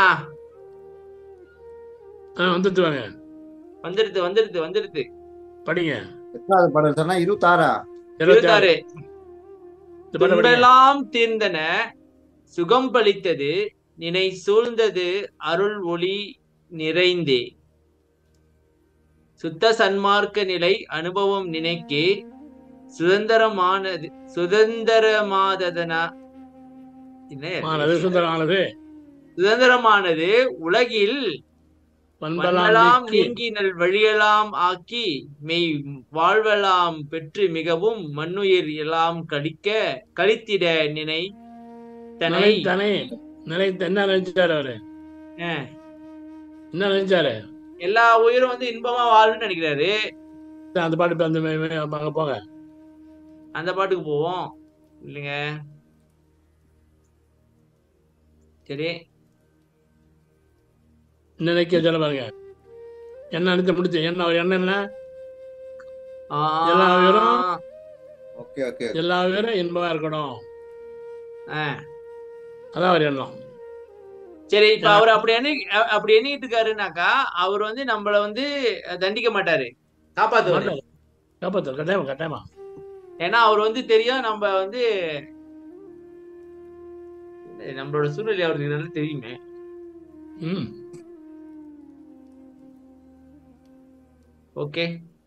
S1: ஆ வந்துட்டு வாங்க
S4: வந்துருது வந்துருது வந்துருது
S1: படிங்க
S2: எத்தனாவது படம் சொன்னா இருபத்தாறா
S1: இருபத்தி ஆறு
S4: இருபத்தாறு
S1: இந்த பாட்டை படிங்க
S4: துன்பெல்லாம் தீர்ந்தன சுகம் பளித்தது நினை சூழ்ந்தது அருள் ஒளி நிறைந்தே சுத்த சன்மார்க்க நிலை அனுபவம் நினைக்கே சுதந்திரமானது சுதந்திரமாததனா என்ன
S1: ஆனது சுந்தரமானது
S4: சுதந்திரமானது உலகில்
S1: பண்பலாம்
S4: வண்ணலாம்
S1: நீக்கி
S4: நீங்கினல் வழியெல்லாம் ஆக்கி மெய் வாழ்வெல்லாம் பெற்று மிகவும் மண்ணுயிர் எல்லாம் கழிக்க கழித்திட நினை தனை
S1: நினைத்தானே நினைத்த என்ன நினைச்சாரு அவரு
S4: அஹ்,
S1: என்ன நினைச்சாரு
S4: எல்லா உயிரும் வந்து இன்பமா வாழும்னு நினைக்கிறாரு
S1: அந்த பாட்டு இப்ப அந்த மே- மே- அங்க போங்க
S4: அந்த பாட்டுக்கு போவோம் இல்லைங்க சரி
S1: நினைக்க சொல்ல பாருங்க என்ன நினைச்சு முடிச்சு என்ன அவர் என்ன என்ன
S4: ஆ,
S1: எல்லா உயிரும்
S2: ஓகே ஓகே
S1: எல்லா பேரும் இன்பமா இருக்கணும்
S4: அஹ்.
S1: அதான் அவர் எண்ணம்
S4: சரி இப்ப அவர் அப்படி எண்ணி அ- அப்படி எண்ணிட்டு இருக்காருனாக்கா அவர் வந்து நம்மள வந்து தண்டிக்க மாட்டாரு காப்பாத்துவாரு
S1: மாட்டாரு. காப்பாத்து கட்டாயமா கட்டாயமா
S4: ஏன்னா அவர் வந்து தெரியும் நம்ம வந்து நம்மளோட சூழ்நிலை அவருக்கு நல்லா தெரியுமே
S1: ம்
S4: ஓகே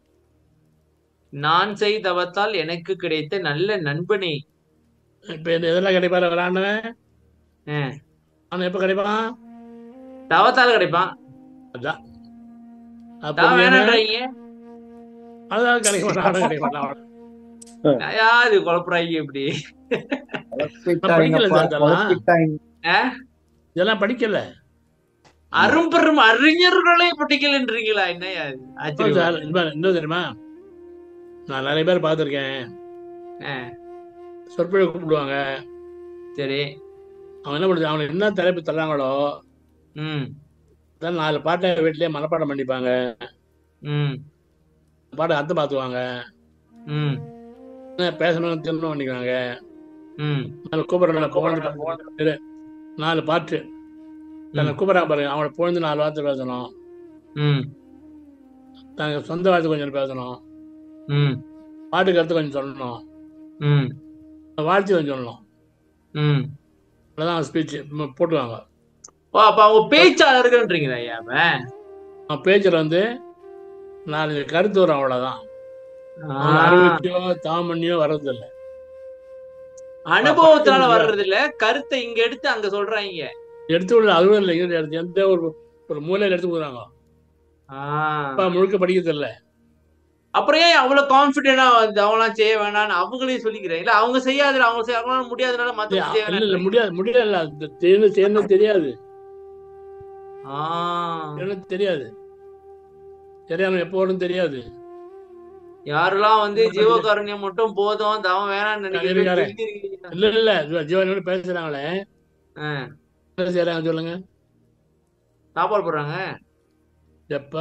S4: நான் செய் தவத்தால் எனக்கு கிடைத்த நல்ல நண்பனே
S1: இப்ப இந்த இதெல்லாம் கிடைப்பாரு விளையாண்டவன்
S4: ஆ.
S1: அவன் எப்ப கிடைப்பான்
S4: தவத்தால கிடைப்பான்
S1: அதான் அப்ப
S4: தவம்
S1: நீ என்ன?
S4: வேணான்றீங்க
S1: அதான் கிடைக்க மாட்டான் அவன் கிடைக்க மாட்டான்
S4: யாரு குழப்பறாங்க இப்படி
S2: குழப்பிட்டாங்கப்பா,
S1: படிக்கல சார் அதெல்லாம்.
S2: குழப்பிட்டாங்க.
S1: இதெல்லாம் படிக்கல
S4: அரும்பெரும் அறிஞர்களே படிக்கலன்றீங்களா என்ன ஆச்சரியம்
S1: சார் இந்த மாதிரி என்ன தெரியுமா நான் நிறைய பேர் பார்த்துருக்கேன்
S4: ஆ.
S1: சொற்பொழிவு கூப்பிடுவாங்க
S4: சரி
S1: அவன் என்ன பண்ணுறது அவனுக்கு என்ன தலைப்பு தர்றாங்களோ
S4: ம்
S1: அதான் நாலு பாட்டை வீட்டிலேயே மனப்பாடம் பண்ணிப்பாங்க
S4: ம்
S1: பாட்டை அர்த்தம் பார்த்துவாங்க
S4: ம்
S1: என்ன பேசணும் திரும்ப பண்ணிக்குவாங்க
S4: ம்
S1: நாலு கூப்பிட்றாங்க புகழ்ந்து நாலு பாட்டு தன்னை கூப்பிட்றாங்க பாருங்க அவனை புகழ்ந்து நாலு வார்த்தை பேசணும்
S4: ம்
S1: தனக்கு சொந்த வார்த்தை கொஞ்சம் பேசணும்
S4: ம்
S1: பாட்டுக்கு அடுத்து கொஞ்சம் சொல்லணும்
S4: ம்
S1: வாழ்த்து கொஞ்சம் சொல்லணும்
S4: ம்
S1: அவ்வளோதான் ஸ்பீச் போட்டுவாங்க
S4: ஓ அப்ப அவங்க பேச்சாளர்கள்ன்றீங்களா ஐயா அவன்
S1: அவன் பேச்சில் வந்து நாலு கருத்து வரும் அவ்வளோதான் அவன்
S4: ஆ,
S1: அறிவிச்சியோ தாமண்ணியோ வர்றதில்லை
S4: அனுபவத்தினால வர்றது இல்ல கருத்தை இங்க எடுத்து அங்க சொல்றாங்க
S1: எடுத்து விட அதுவும் இல்லை இங்க எடுத்து எந்த ஒரு ஒரு மூலையில எடுத்து போடுறாங்க
S4: ஆ.
S1: அப்பா முழுக்க படிக்கிறது இல்லை
S4: அப்புறம் ஏன் அவ்வளவு கான்பிடென்டா வந்து அவங்களாம் செய்ய வேணாம்னு அவங்களே சொல்லிக்கிறேன் இல்ல அவங்க செய்யாதுல அவங்க செய்ய அவங்களால முடியாதனால மத்தவங்க செய்ய
S1: இல்ல இல்ல
S4: வேணாம்
S1: முடியாது முடியல அது செய்யணும் செய்யணும் தெரியாது
S4: ஆ.
S1: செய்யணும் தெரியாது தெரியாம எப்போ வரும் தெரியாது
S4: யாரெல்லாம் வந்து ஜீவகாருண்யம் மட்டும் போதும் தவம் வேணாம்னு நினைக்கிறேன்
S1: இருக்காரே.
S4: தெரிஞ்சிருக்கீங்க.
S1: இல்ல இல்ல ஜீவ- ஜீவனோட பேசுறாங்களே
S4: ஆ.
S1: என்ன செய்யறாங்க சொல்லுங்க
S4: சாப்பாடு போடுறாங்க
S1: எப்ப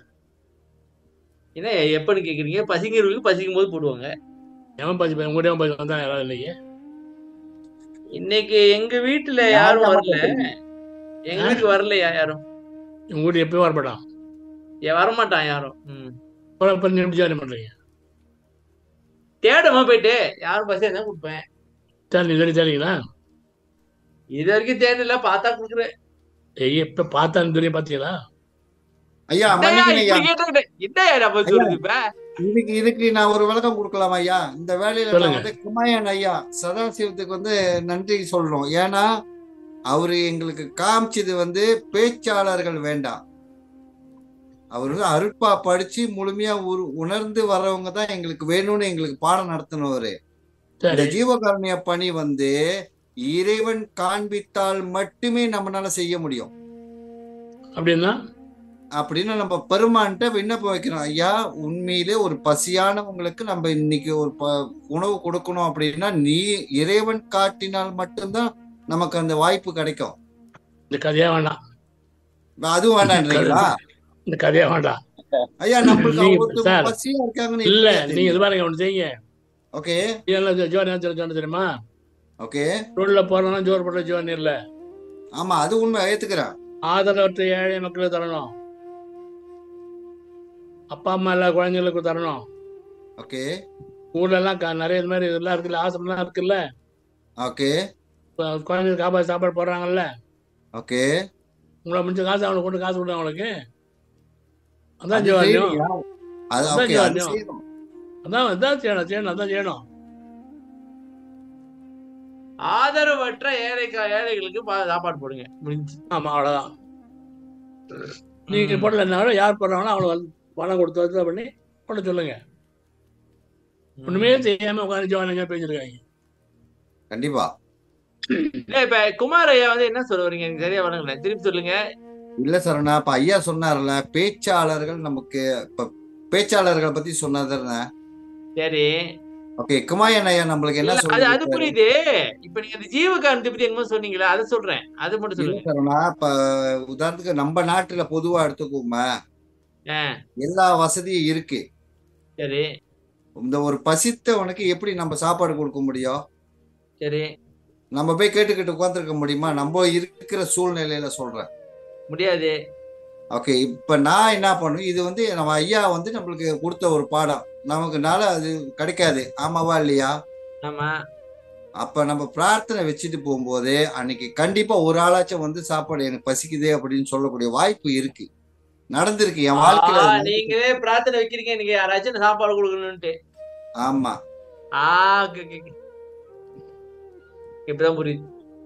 S4: என்ன எப்பன்னு கேக்குறீங்க பசிக்கிறவங்களுக்கு பசிக்கும் போது போடுவாங்க
S1: எவன் பாசி உங்கள்கிட்ட பாசி வந்தா யாராவது இல்லையே
S4: இன்னைக்கு எங்க வீட்டுல யாரும் வரல எங்க வீட்டுக்கு வரலையா யாரும்
S1: உங்க வீட்டு எப்பயும் வரப்படான்
S4: ஏன் வரமாட்டான் யாரும் ம்.
S1: இப்ப நீ எப்படி ஜாயின் பண்றீங்க
S4: தேடமா போயிட்டு யாரும் பசி இருந்தா கொடுப்பேன்
S1: சரி நீ சரி சரிங்களா
S4: இது வரைக்கும் தேடல பார்த்தா கொடுக்குறேன்
S1: ஐய இப்ப பார்த்தா தெரியும் பாத்தீங்களா
S2: ஐயா
S4: என்னய்யா
S2: மன்னிக்கணும் ஐயா
S4: இப்படி கேட்டுக்கிட்டு என்னய்யா நம்ம சொல்றது இப்ப
S2: இதுக்கு இதுக்கு நான் ஒரு விளக்கம் கொடுக்கலாம் ஐயா இந்த வேலையில நான்
S1: சொல்லுங்க.
S2: வந்து குமாயன் ஐயா சதாசிவத்துக்கு வந்து நன்றி சொல்றோம் ஏன்னா அவரு எங்களுக்கு காமிச்சது வந்து பேச்சாளர்கள் வேண்டாம் அவர் வந்து அருட்பா படிச்சு முழுமையா உரு உணர்ந்து வர்றவங்க தான் எங்களுக்கு வேணும்னு எங்களுக்கு பாடம் நடத்தினவரு இந்த
S1: சரி
S2: ஜீவகாருண்ய பணி வந்து இறைவன் காண்பித்தால் மட்டுமே நம்மளால செய்ய முடியும்
S1: அப்படின்னா
S2: அப்படின்னு நம்ம பெருமான்ட்ட விண்ணப்பம் வைக்கிறோம் ஐயா உண்மையிலே ஒரு பசியானவங்களுக்கு நம்ம இன்னைக்கு ஒரு ப- உணவு கொடுக்கணும் அப்படின்னா நீ இறைவன் காட்டினால் மட்டும்தான் நமக்கு அந்த வாய்ப்பு கிடைக்கும்
S1: இந்த கதையா வேண்டாம்
S2: அதுவும் வேண்டான்றீங்களா
S1: இந்த கதையா வேண்டாம்
S2: ஐயா நம்மளுக்கு
S1: நீங்க-
S2: ஒருத்தவங்க
S1: சார்,
S2: பசியா இருக்காங்கன்னு
S1: இல்ல
S2: எப்படியா
S1: நீங்க இது
S2: தெரியும்?
S1: பாருங்க ஒண்ணு செய்யுங்க
S2: ஓகே
S1: இதெல்லாம் ஜோர் என்ன சொன்ன தெரியுமா
S2: ஓகே
S1: ரோட்ல போறோம்னா ஜோர் போடுற ஜோர் இல்ல
S2: ஆமா அது உண்மை ஏத்துக்கிறேன்
S1: ஆதரவற்ற ஏழை மக்களுக்கு தரணும் அப்பா அம்மா எல்லா குழந்தைகளுக்கும் தரணும்
S2: ஓகே
S1: ஊர்ல எல்லாம் க- நிறைய இது மாதிரி இதெல்லாம் இருக்குல்ல ஆசிரமம்லாம் இருக்குல்ல
S2: ஓகே
S1: இப்ப குழந்தைங்களுக்கு சாப்பாடு சாப்பாடு போடுறாங்கல்ல
S2: ஓகே
S1: உங்களை முடிஞ்ச காசு அவனுக்கு கொண்டு காசு கொடுங்க அவங்களுக்கு அதான்
S2: அது
S1: ஜீவாரியம்
S2: செய்யணும்யா. அது
S1: அதான்
S2: ஓகே அது
S1: ஜீவாரியம்.
S2: செய்யணும்
S1: அதான் அதான் செய்யணும் செய்யணும் அதான் செய்யணும்
S4: ஆதரவற்ற ஏழை ஏழைகளுக்கு பா- சாப்பாடு போடுங்க முடிஞ்சு
S1: ஆமா அவ்வளவுதான் நீங்க போடலன்னாலும் யார் போடுறாங்களோ அவங்களுக்கு வந்து பணம் கொடுத்து வசதி பண்ணி போட சொல்லுங்க ஒண்ணுமே செய்யாம உட்காந்து ஜீவானிங்க பேசிருக்காங்க
S2: கண்டிப்பா
S4: இல்ல இப்ப குமார் ஐயா வந்து என்ன சொல்ல வரீங்க எனக்கு சரியா வரல திருப்பி சொல்லுங்க
S2: இல்ல சரணா இப்ப ஐயா சொன்னார்ல பேச்சாளர்கள் நமக்கு இப்ப பேச்சாளர்களை பத்தி சொன்னதுன்னா
S4: சரி
S2: ஓகே குமாயன் ஐயா நம்மளுக்கு என்ன
S4: இல்ல, அது அது
S2: சொல்லி
S4: புரியுது இப்ப நீங்க அந்த ஜீவகாந்தி பத்தி என்னமோ சொன்னீங்களா அதை சொல்றேன் அது மட்டும்
S2: இல்ல
S4: சொல்லுங்க
S2: சரணா இப்ப உதாரணத்துக்கு நம்ம நாட்டுல பொதுவா எடுத்துக்கோமே
S4: ஆ,
S2: எல்லா வசதியும் இருக்கு
S4: சரி
S2: இந்த ஒரு பசித்தவனுக்கு எப்படி நம்ம சாப்பாடு கொடுக்க முடியும்
S4: சரி
S2: நம்ம போய் கேட்டுக்கிட்டு உட்காந்துருக்க முடியுமா நம்ம இருக்கிற சூழ்நிலையில சொல்றேன்
S4: முடியாது
S2: ஓகே இப்ப நான் என்ன பண்ணும் இது வந்து நம்ம ஐயா வந்து நம்மளுக்கு கொடுத்த ஒரு பாடம் நமக்குனால அது கிடைக்காது ஆமாவா இல்லையா
S4: ஆமா
S2: அப்ப நம்ம பிரார்த்தனை வச்சுட்டு போகும்போது அன்னைக்கு கண்டிப்பா ஒரு ஆளாச்சும் வந்து சாப்பாடு எனக்கு பசிக்குது அப்படின்னு சொல்லக்கூடிய வாய்ப்பு இருக்கு நடந்திருக்கு என் வாழ்க்கையில
S4: ஆ,
S2: அது நடந்திருக்கு.
S4: நீங்களே பிரார்த்தனை வைக்கிறீங்க நீங்க யாராச்சும் சாப்பாடு கொடுக்கணும்ட்டு
S2: ஆமா
S4: ஆ okay, okay, okay. இப்பதான் புரியுது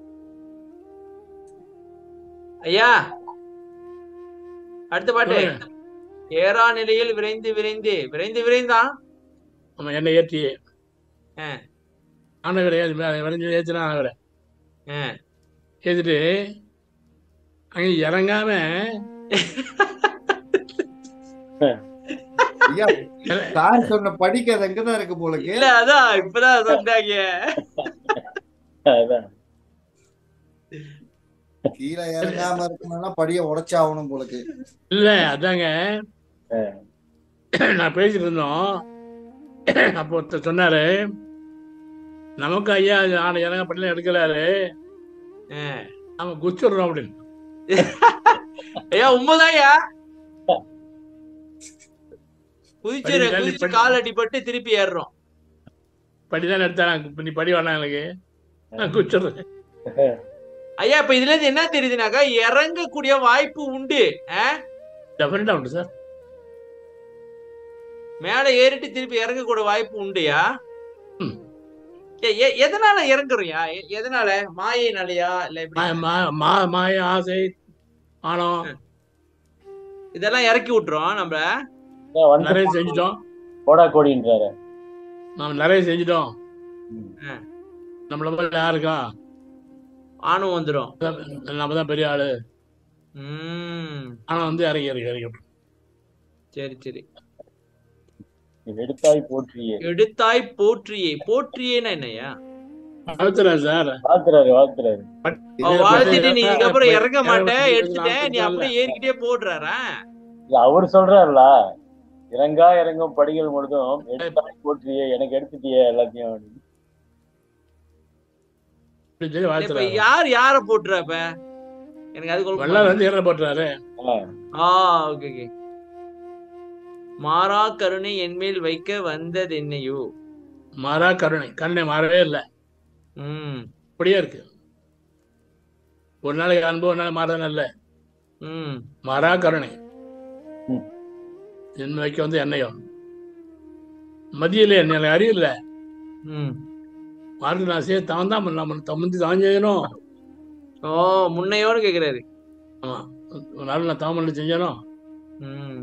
S4: ஐயா அடுத்த பாட்டு ஏறா நிலையில் விரைந்து விரைந்து விரைந்து விரைந்தான்
S1: நம்ம என்ன ஏற்றி
S4: ஆ.
S1: ஆனவரை விரைஞ்சு ஏற்றினா ஆனவரை
S4: ஆ.
S1: ஏற்றிட்டு அங்க இறங்காம
S2: ஐயா சார் சொன்ன படிக்காத அங்கதான் இருக்கு போலக்கு
S4: இல்ல அதான் இப்பதான் சொன்னாங்க
S3: அதான்
S2: கீழே இறங்காம இருக்கணும்னா படிய உடைச்சாகணும் போலக்கு
S1: இல்ல அதாங்க நான் பேசிட்டு இருந்தோம் அப்போ ஒருத்தர் சொன்னாரு நமக்கு ஐயா ஆன இறங்க பட்டியல எடுக்கலாரு
S4: ஆ.
S1: நம்ம குச்சிடுறோம் அப்படின்னு
S4: ஐயா உண்மைதான்யா குதிச்சு
S1: படி,
S4: குதிச்சு
S1: படி.
S4: கால் அடிபட்டு திருப்பி ஏறுறோம்
S1: படிதான் எடுத்தாங்க இப்ப நீ படி வேணாம் எனக்கு நான் குச்சிடுறேன்
S4: ஐயா இப்ப இதுல இருந்து என்ன தெரியுதுனாக்கா இறங்கக்கூடிய வாய்ப்பு உண்டு ஆ?
S1: டெஃபினட்டா உண்டு சார்
S4: மேல ஏறிட்டு திருப்பி இறங்கக்கூடிய வாய்ப்பு உண்டுயா
S1: ம்.
S4: எ- எ- எதனால இறங்குறியா எ- எதனால மாயினாலயா இல்ல எப்படி
S1: மா- மா- மா- மாய ஆசை ஆணம்
S4: இதெல்லாம் இறக்கி விட்டுரும் நம்ம
S3: அதான் வந்து
S1: நிறைய செஞ்சுட்டோம்
S3: கோடா கோடின்றாரு
S1: நாம நிறைய செஞ்சுட்டோம்
S3: ம்.
S1: நம்மள மாதிரி யாருக்கா
S4: ஆணும் வந்துரும்
S1: நம்ம தான் பெரிய ஆளு
S4: உம்
S1: ஆனா வந்து இறங்கி இறங்கி இறங்கி
S4: சரி சரி
S3: எடுத்தாய் போற்றியே
S4: எடுத்தாய் போற்றியே போற்றியேன்னா என்னய்யா
S1: அழுத்துறேன் சார்
S3: வாழ்த்துறாரு வாழ்த்துறாரு
S4: அவ வாழ்த்திட்டு நீ இதுக்கப்புறம் இறங்க மாட்டேன் எடுத்துட்டேன் நீ அப்படியே ஏறிக்கிட்டே போடுறாரா
S3: இல்ல அவர் சொல்றாருல இறங்கா இறங்கும் படிகள் முழுதும் எடுத்தாய் போற்றியே எனக்கு எடுத்துட்டியே எல்லாத்தையும் அப்படின்னு.
S1: இப்படி சொல்லி
S4: இப்ப
S1: வாழ்த்துறாரு
S4: யார் யார போட்டுறா இப்ப எனக்கு அது
S1: வெள்ளார்
S4: கொள்ள
S1: வந்து இற போட்டுறாரு
S3: ஆ,
S4: ஆ ஓகே ஓகே மாறா கருணை என்மேல் வைக்க வந்தது என்னையோ
S1: மாறா கருணை கருணை மாறவே இல்லை
S4: ம்
S1: அப்படியே இருக்கு ஒரு நாளைக்கு அன்பு ஒரு நாள் மாறதான் இல்லை
S4: ம்
S1: மாறா கருணை
S3: ம்.
S1: என் வைக்க வந்து என்னையும் மதியில என்ன அறிவு இல்லை
S4: ம்
S1: மார்க்கு நான் செய்ய தான் தான் நம்ம தமுந்தி தான் செய்யணும்
S4: ஓ முன்னையோடு கேக்குறாரு
S1: ஆமா ஒரு நாள் நான் தாமரை செஞ்சனும்
S4: ம்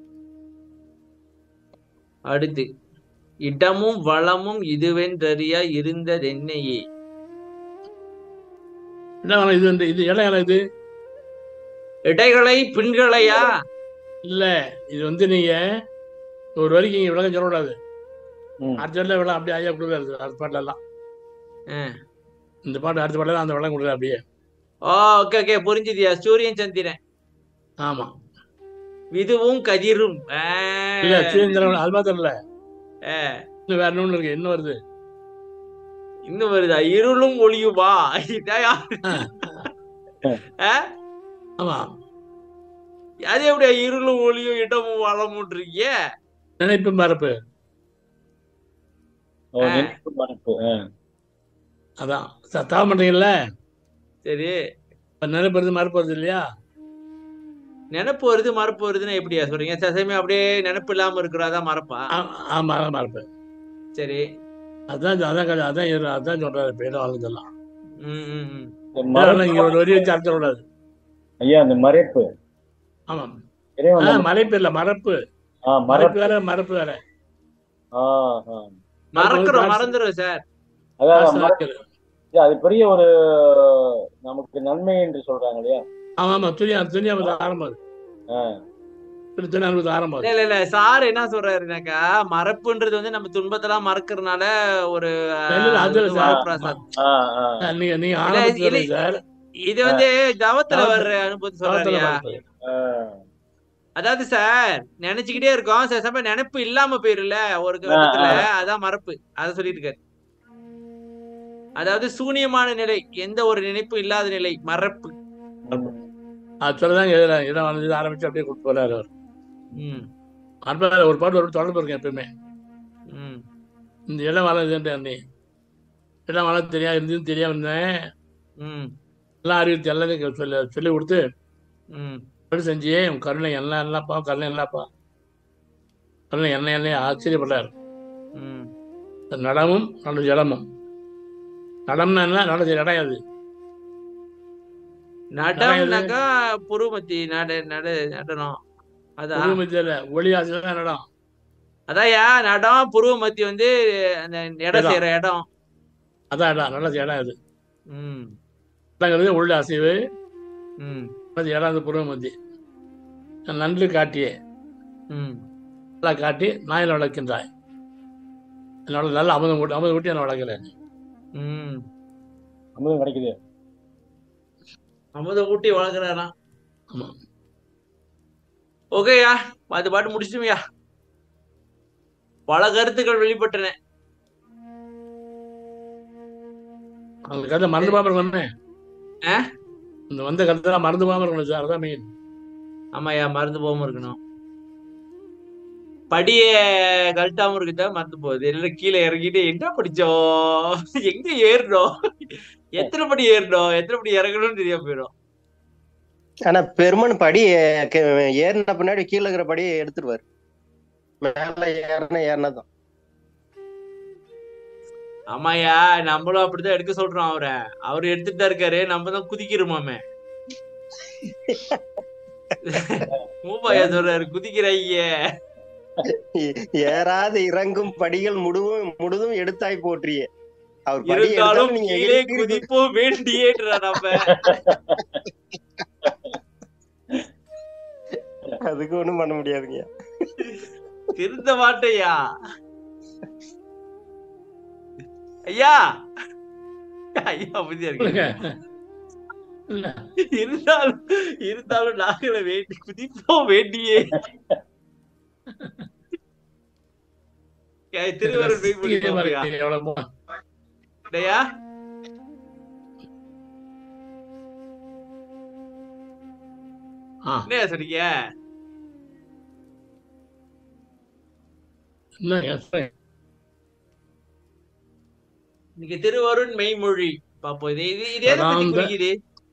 S4: அடுத்து இடமும் வளமும் இதுவென்றறியா இருந்ததென்னையே
S1: என்ன வேணும் இது வந்து இது இடம் இடம் இது
S4: இடைகளை பின்களையா
S1: இல்ல இது வந்து நீங்க ஒரு வரைக்கும் இங்க விளக்கம் சொல்லக்கூடாது
S3: ம்.
S1: அடுத்த இடத்துல விளக்கம் அப்படியே ஐயா கொடுக்குறாரு அடுத்த பாட்டுல எல்லாம்
S4: ஆ.
S1: இந்த பாட்டு அடுத்த பாட்டுல அந்த விளக்கம் கொடுக்குறாரு அப்படியே
S4: ஓ ஓகே ஓகே புரிஞ்சுதியா சூரியன் சந்திரன்
S1: ஆமா
S4: இதுவும் கதிரும் ஆ.
S1: இல்ல சீரந்திரன் அது மாத்திரம் இல்ல
S4: ஆ.
S1: இன்னும் வேற ஒண்ணு இருக்கு என்ன வருது
S4: இன்னும் வருதா இருளும் ஒளியுமா இதாயா? ஆ?
S1: ஆமா
S4: அது எப்படியா இருளும் ஒளியும் இடமும் வளமுன்றீங்க
S1: நினைப்பு மறப்பு
S3: ஓ,
S4: ஆ.
S3: நினைப்பு மறப்பு ஆ.
S1: அதான் ச- தவம் பண்றீங்கல்ல
S4: சரி
S1: இப்ப நினைப்பு வருது மறப்பு வருது இல்லையா
S4: நினப்பு வருது மறப்பு வருதுன்னு எப்படியா சொல்றீங்க சில சமயம் அப்படியே நினப்பு இல்லாம இருக்கிறாதா மறப்பா
S1: ஆ- ஆமா அதான் மறப்பு
S4: சரி
S1: அதான் அதான் கதை, அதான் இரு- அதான் சொல்றாரு இப்ப இடம் வாழ்ந்தெல்லாம்
S4: ம் ம் ம்
S3: இந்த மறப்பு-
S1: இங்க ஒரு வரி வச்சு அர்த்தம் கூடாது
S3: ஐயா அந்த மறைப்பு
S1: ஆமா
S3: இறைவன்
S1: ஆ,
S3: அந்த-
S1: மறைப்பு இல்ல மறப்பு
S3: ஆ,
S1: மறைப்பு
S3: மறப்பு
S1: வேற மறப்பு வேற
S3: ஆ, ஆ.
S4: மறக்கிறோம்
S1: காசு-
S4: மறந்துடும் சார்
S3: அதான்
S1: காசு
S3: மறப்பு.
S1: வைக்கிறது.
S3: இல்ல, அது பெரிய ஒரு நமக்கு நன்மை என்று சொல்றாங்க இல்லையா
S1: ஆமா ஆமா துணி துணி அனுபவம் ஆரம்பம்
S3: ஆ.
S1: துணி துணி அனுபவம் ஆரம்பம்
S4: இல்ல இல்ல இல்ல சார் என்ன சொல்றாருனாக்கா மறப்புன்றது வந்து நம்ம துன்பத்தெல்லாம் மறக்கறதுனால ஒரு
S1: இல்ல, இல்ல, அது இல்ல
S4: வந்து
S1: சார்.
S4: வரப்பிரசாதம்.
S3: ஆ, ஆ.
S1: நீங்க நீங்க
S4: இல்ல,
S1: ஆரம்பத்துல
S4: இல்ல,
S1: சொல்றீங்க சார்
S4: இது வந்து தவத்துல
S1: தவத்துல-
S4: வர்ற அனுபவத்தை
S1: தவத்துல
S4: சொல்றாருயா
S1: மறப்பு.
S3: ஆ.
S4: அதாவது சார் நினைச்சுக்கிட்டே இருக்கோம் சில சமயம் நினைப்பு இல்லாம போயிருல ஒரு கட்டத்துல அதான் மறப்பு அத சொல்லிட்டு இருக்காரு அதாவது சூனியமான நிலை எந்த ஒரு நினைப்பும் இல்லாத நிலை மறப்பு
S1: அது சொல்லதான் எழுதுறாங்க இடம் வந்து ஆரம்பிச்சு அப்படியே கொடுத்து போறாரு அவர்
S4: ம்
S1: அன்பா ஒரு பாட்டு ஒரு தொடர்பு இருக்கேன் எப்பயுமே
S4: ம்
S1: இந்த இடம் வளர்ந்துட்டு அண்ணி இடம் வளர்ந்து தெரியாது இருந்துன்னு தெரியாம இருந்தேன்
S4: ம்
S1: எல்லாம் அறிவித்து எல்லாத்தையும் சொல்லி சொல்லி கொடுத்து
S4: ம்
S1: அப்படி செஞ்சியே உன் கருணை எல்லாம் என்னப்பா கருணை என்னப்பா கருணை என்ன என்ன ஆச்சரியப்பட்டார்
S4: ம்
S1: இந்த நடமும் நல்ல ஜலமும் நடம்னா என்ன நல்ல இடம் அது
S4: நடம்னாக்கா புருமத்தி நட நட நடனம் அதான்
S1: மத்தியில ஒளி ஆசை தான் இடம்
S4: அதான்யா நடம் புருவ மத்தி வந்து அந்த இடம்
S1: இடம்.
S4: செய்யற இடம்
S1: அதான் இடம் நல்ல இடம் அது
S4: ம்
S1: இடங்கிறது உள்ள அசைவு
S4: ம்
S1: நல்ல இடம் அது புருவ மத்தி நன்று காட்டியே
S4: ம்
S1: நல்லா காட்டி நாயில் வளர்க்கின்றாய் என்னோட நல்ல அமுதம் கூட்டி அமுதம் கூட்டி என்ன வளர்க்கிறேன்
S4: ம்
S3: அமுதம் கிடைக்குது
S4: அமுத ஊட்டி வளர்க்குறாராம்
S1: ஆமா
S4: ஓகேயா அது பாட்டு முடிச்சுட்டுமையா பல கருத்துக்கள் வெளிப்பட்டன
S1: அந்த கதை மறந்து போகாம இருக்கணும்
S4: ஆ?
S1: இந்த வந்த கருத்தெல்லாம் மறந்து போகாம இருக்கணும் சார் அதான் மெயின்
S4: ஆமாய்யா மறந்து போகாம இருக்கணும் படிய கழட்டாம இருக்குதா மறந்து போகுது இல்ல கீழே இறங்கிட்டு என்ன படிச்சோம் எங்க ஏறணும் எத்தனை படி ஏறணும் எத்தனை படி இறங்கணும்னு தெரியாம போயிடும்
S7: ஆனா பெருமன் படி கே- ஏறின பின்னாடி கீழே இருக்கிற படி எடுத்துருவாரு மேல ஏறின ஏறினதான்
S4: ஆமாயா நம்மளும் அப்படிதான் எடுக்க சொல்றோம் அவரை அவர் எடுத்துட்டு தான் இருக்காரு நம்ம தான் குதிக்கிறோமாமே மூப்பாயா சொல்றாரு குதிக்கிறாங்க
S7: ஏறாது இறங்கும் படிகள் முழுதும் முழுதும் எடுத்தாய் போற்றியே அவர் படி
S4: இருந்தாலும்
S7: எடுத்தாலும் நீங்க
S4: கீழே
S7: எகிரி-
S4: குதிப்போம் வேண்டியேன்றா நம்ம
S7: அதுக்கு ஒண்ணும் பண்ண முடியாதுங்க
S4: திருந்த மாட்டையா ஐயா ஐயா அமைதியா
S1: சொல்லுங்க
S4: இருக்கு
S1: இல்ல
S4: இருந்தாலும் இருந்தாலும் நாங்கள வேண்டி குதிப்போம் வேண்டியே ஏய், திருவருள் போய்
S1: இதே
S4: முடிப்போம்
S1: மாதிரி
S4: ஐயா.
S1: எவ்வளவு மோ-
S4: டேயா
S1: ஆ
S4: என்ன சொல்றீங்க
S1: இல்லைங்க சொல்லுங்க.
S4: இன்னைக்கு திருவருண் மெய்மொழி பாப்போம் இது இது இது எதை பத்தி
S1: அதான்
S4: குறிக்குது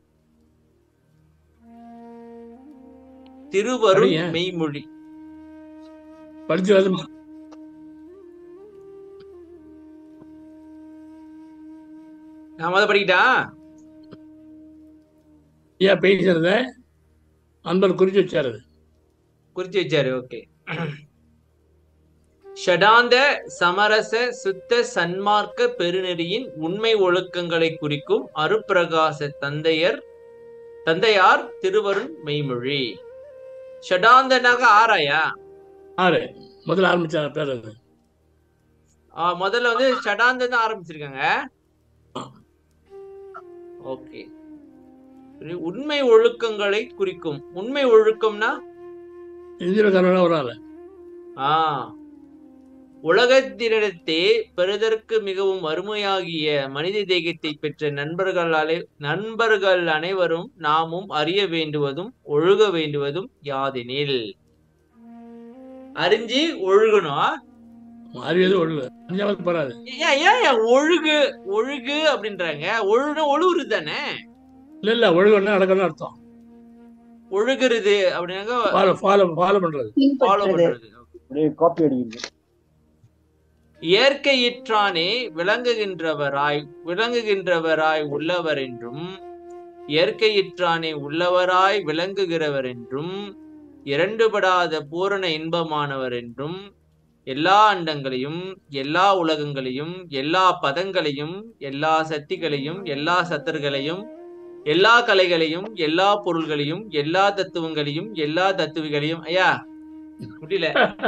S4: திருவருண்
S1: படிங்க.
S4: மெய்மொழி
S1: படிச்சு வந்து
S4: நான் முத படிக்கிட்டா
S1: ஐயா பேசுறத அன்பர் குறிச்சு வச்சாரு
S4: குறிச்சு வச்சாரு ஓகே ஷடாந்த சமரச சுத்த சன்மார்க்க பெருநெறியின் உண்மை ஒழுக்கங்களை குறிக்கும் அருப்பிரகாச தந்தையர் தந்தையார் திருவருண் மெய்மொழி ஷடாந்தனாக ஆராயா
S1: ஆறு முதல்ல ஆரம்பிச்சாரு பேர் அது
S4: ஆ, முதல்ல வந்து ஷடாந்தன் தான் ஆரம்பிச்சிருக்காங்க ஓகே உண்மை ஒழுக்கங்களை குறிக்கும் உண்மை ஒழுக்கம்னா
S1: இந்திரக்காரன ஒரு ஆளு
S4: ஆ உலகத்தினிடத்தே பெறுதற்கு மிகவும் அருமையாகிய மனித தேகத்தை பெற்ற நண்பர்கள் அலை நண்பர்கள் அனைவரும் நாமும் அறிய வேண்டுவதும் ஒழுக வேண்டுவதும் யாதெனில் அறிஞ்சு ஒழுகணும்
S1: அறிவியது ஒழுங்கு அஞ்சாவது போறாது
S4: ஏன் ஏன் ஏன் ஒழுகு ஒழுகு அப்படின்றாங்க ஒழுகு ஒழுகுறது தானே
S1: இல்ல இல்ல ஒழுங்குன்னா நடக்கணும்னு அர்த்தம்
S4: ஒழுகுறது அப்படின்னாக்க
S1: ஃபாலோ ஃபாலோ ஃபாலோ பண்றது
S4: ஃபாலோ
S6: பின்பற்றுறது
S4: பண்றது
S3: காப்பி அடிக்கிறது
S4: இயற்கையிற்றானே விளங்குகின்றவராய் விளங்குகின்றவராய் உள்ளவர் என்றும் இயற்கையிற்றானே உள்ளவராய் விளங்குகிறவர் என்றும் இரண்டுபடாத பூரண இன்பமானவர் என்றும் எல்லா அண்டங்களையும் எல்லா உலகங்களையும் எல்லா பதங்களையும் எல்லா சக்திகளையும் எல்லா சத்தர்களையும் எல்லா கலைகளையும் எல்லா பொருள்களையும் எல்லா தத்துவங்களையும் எல்லா தத்துவிகளையும் ஐயா முடியல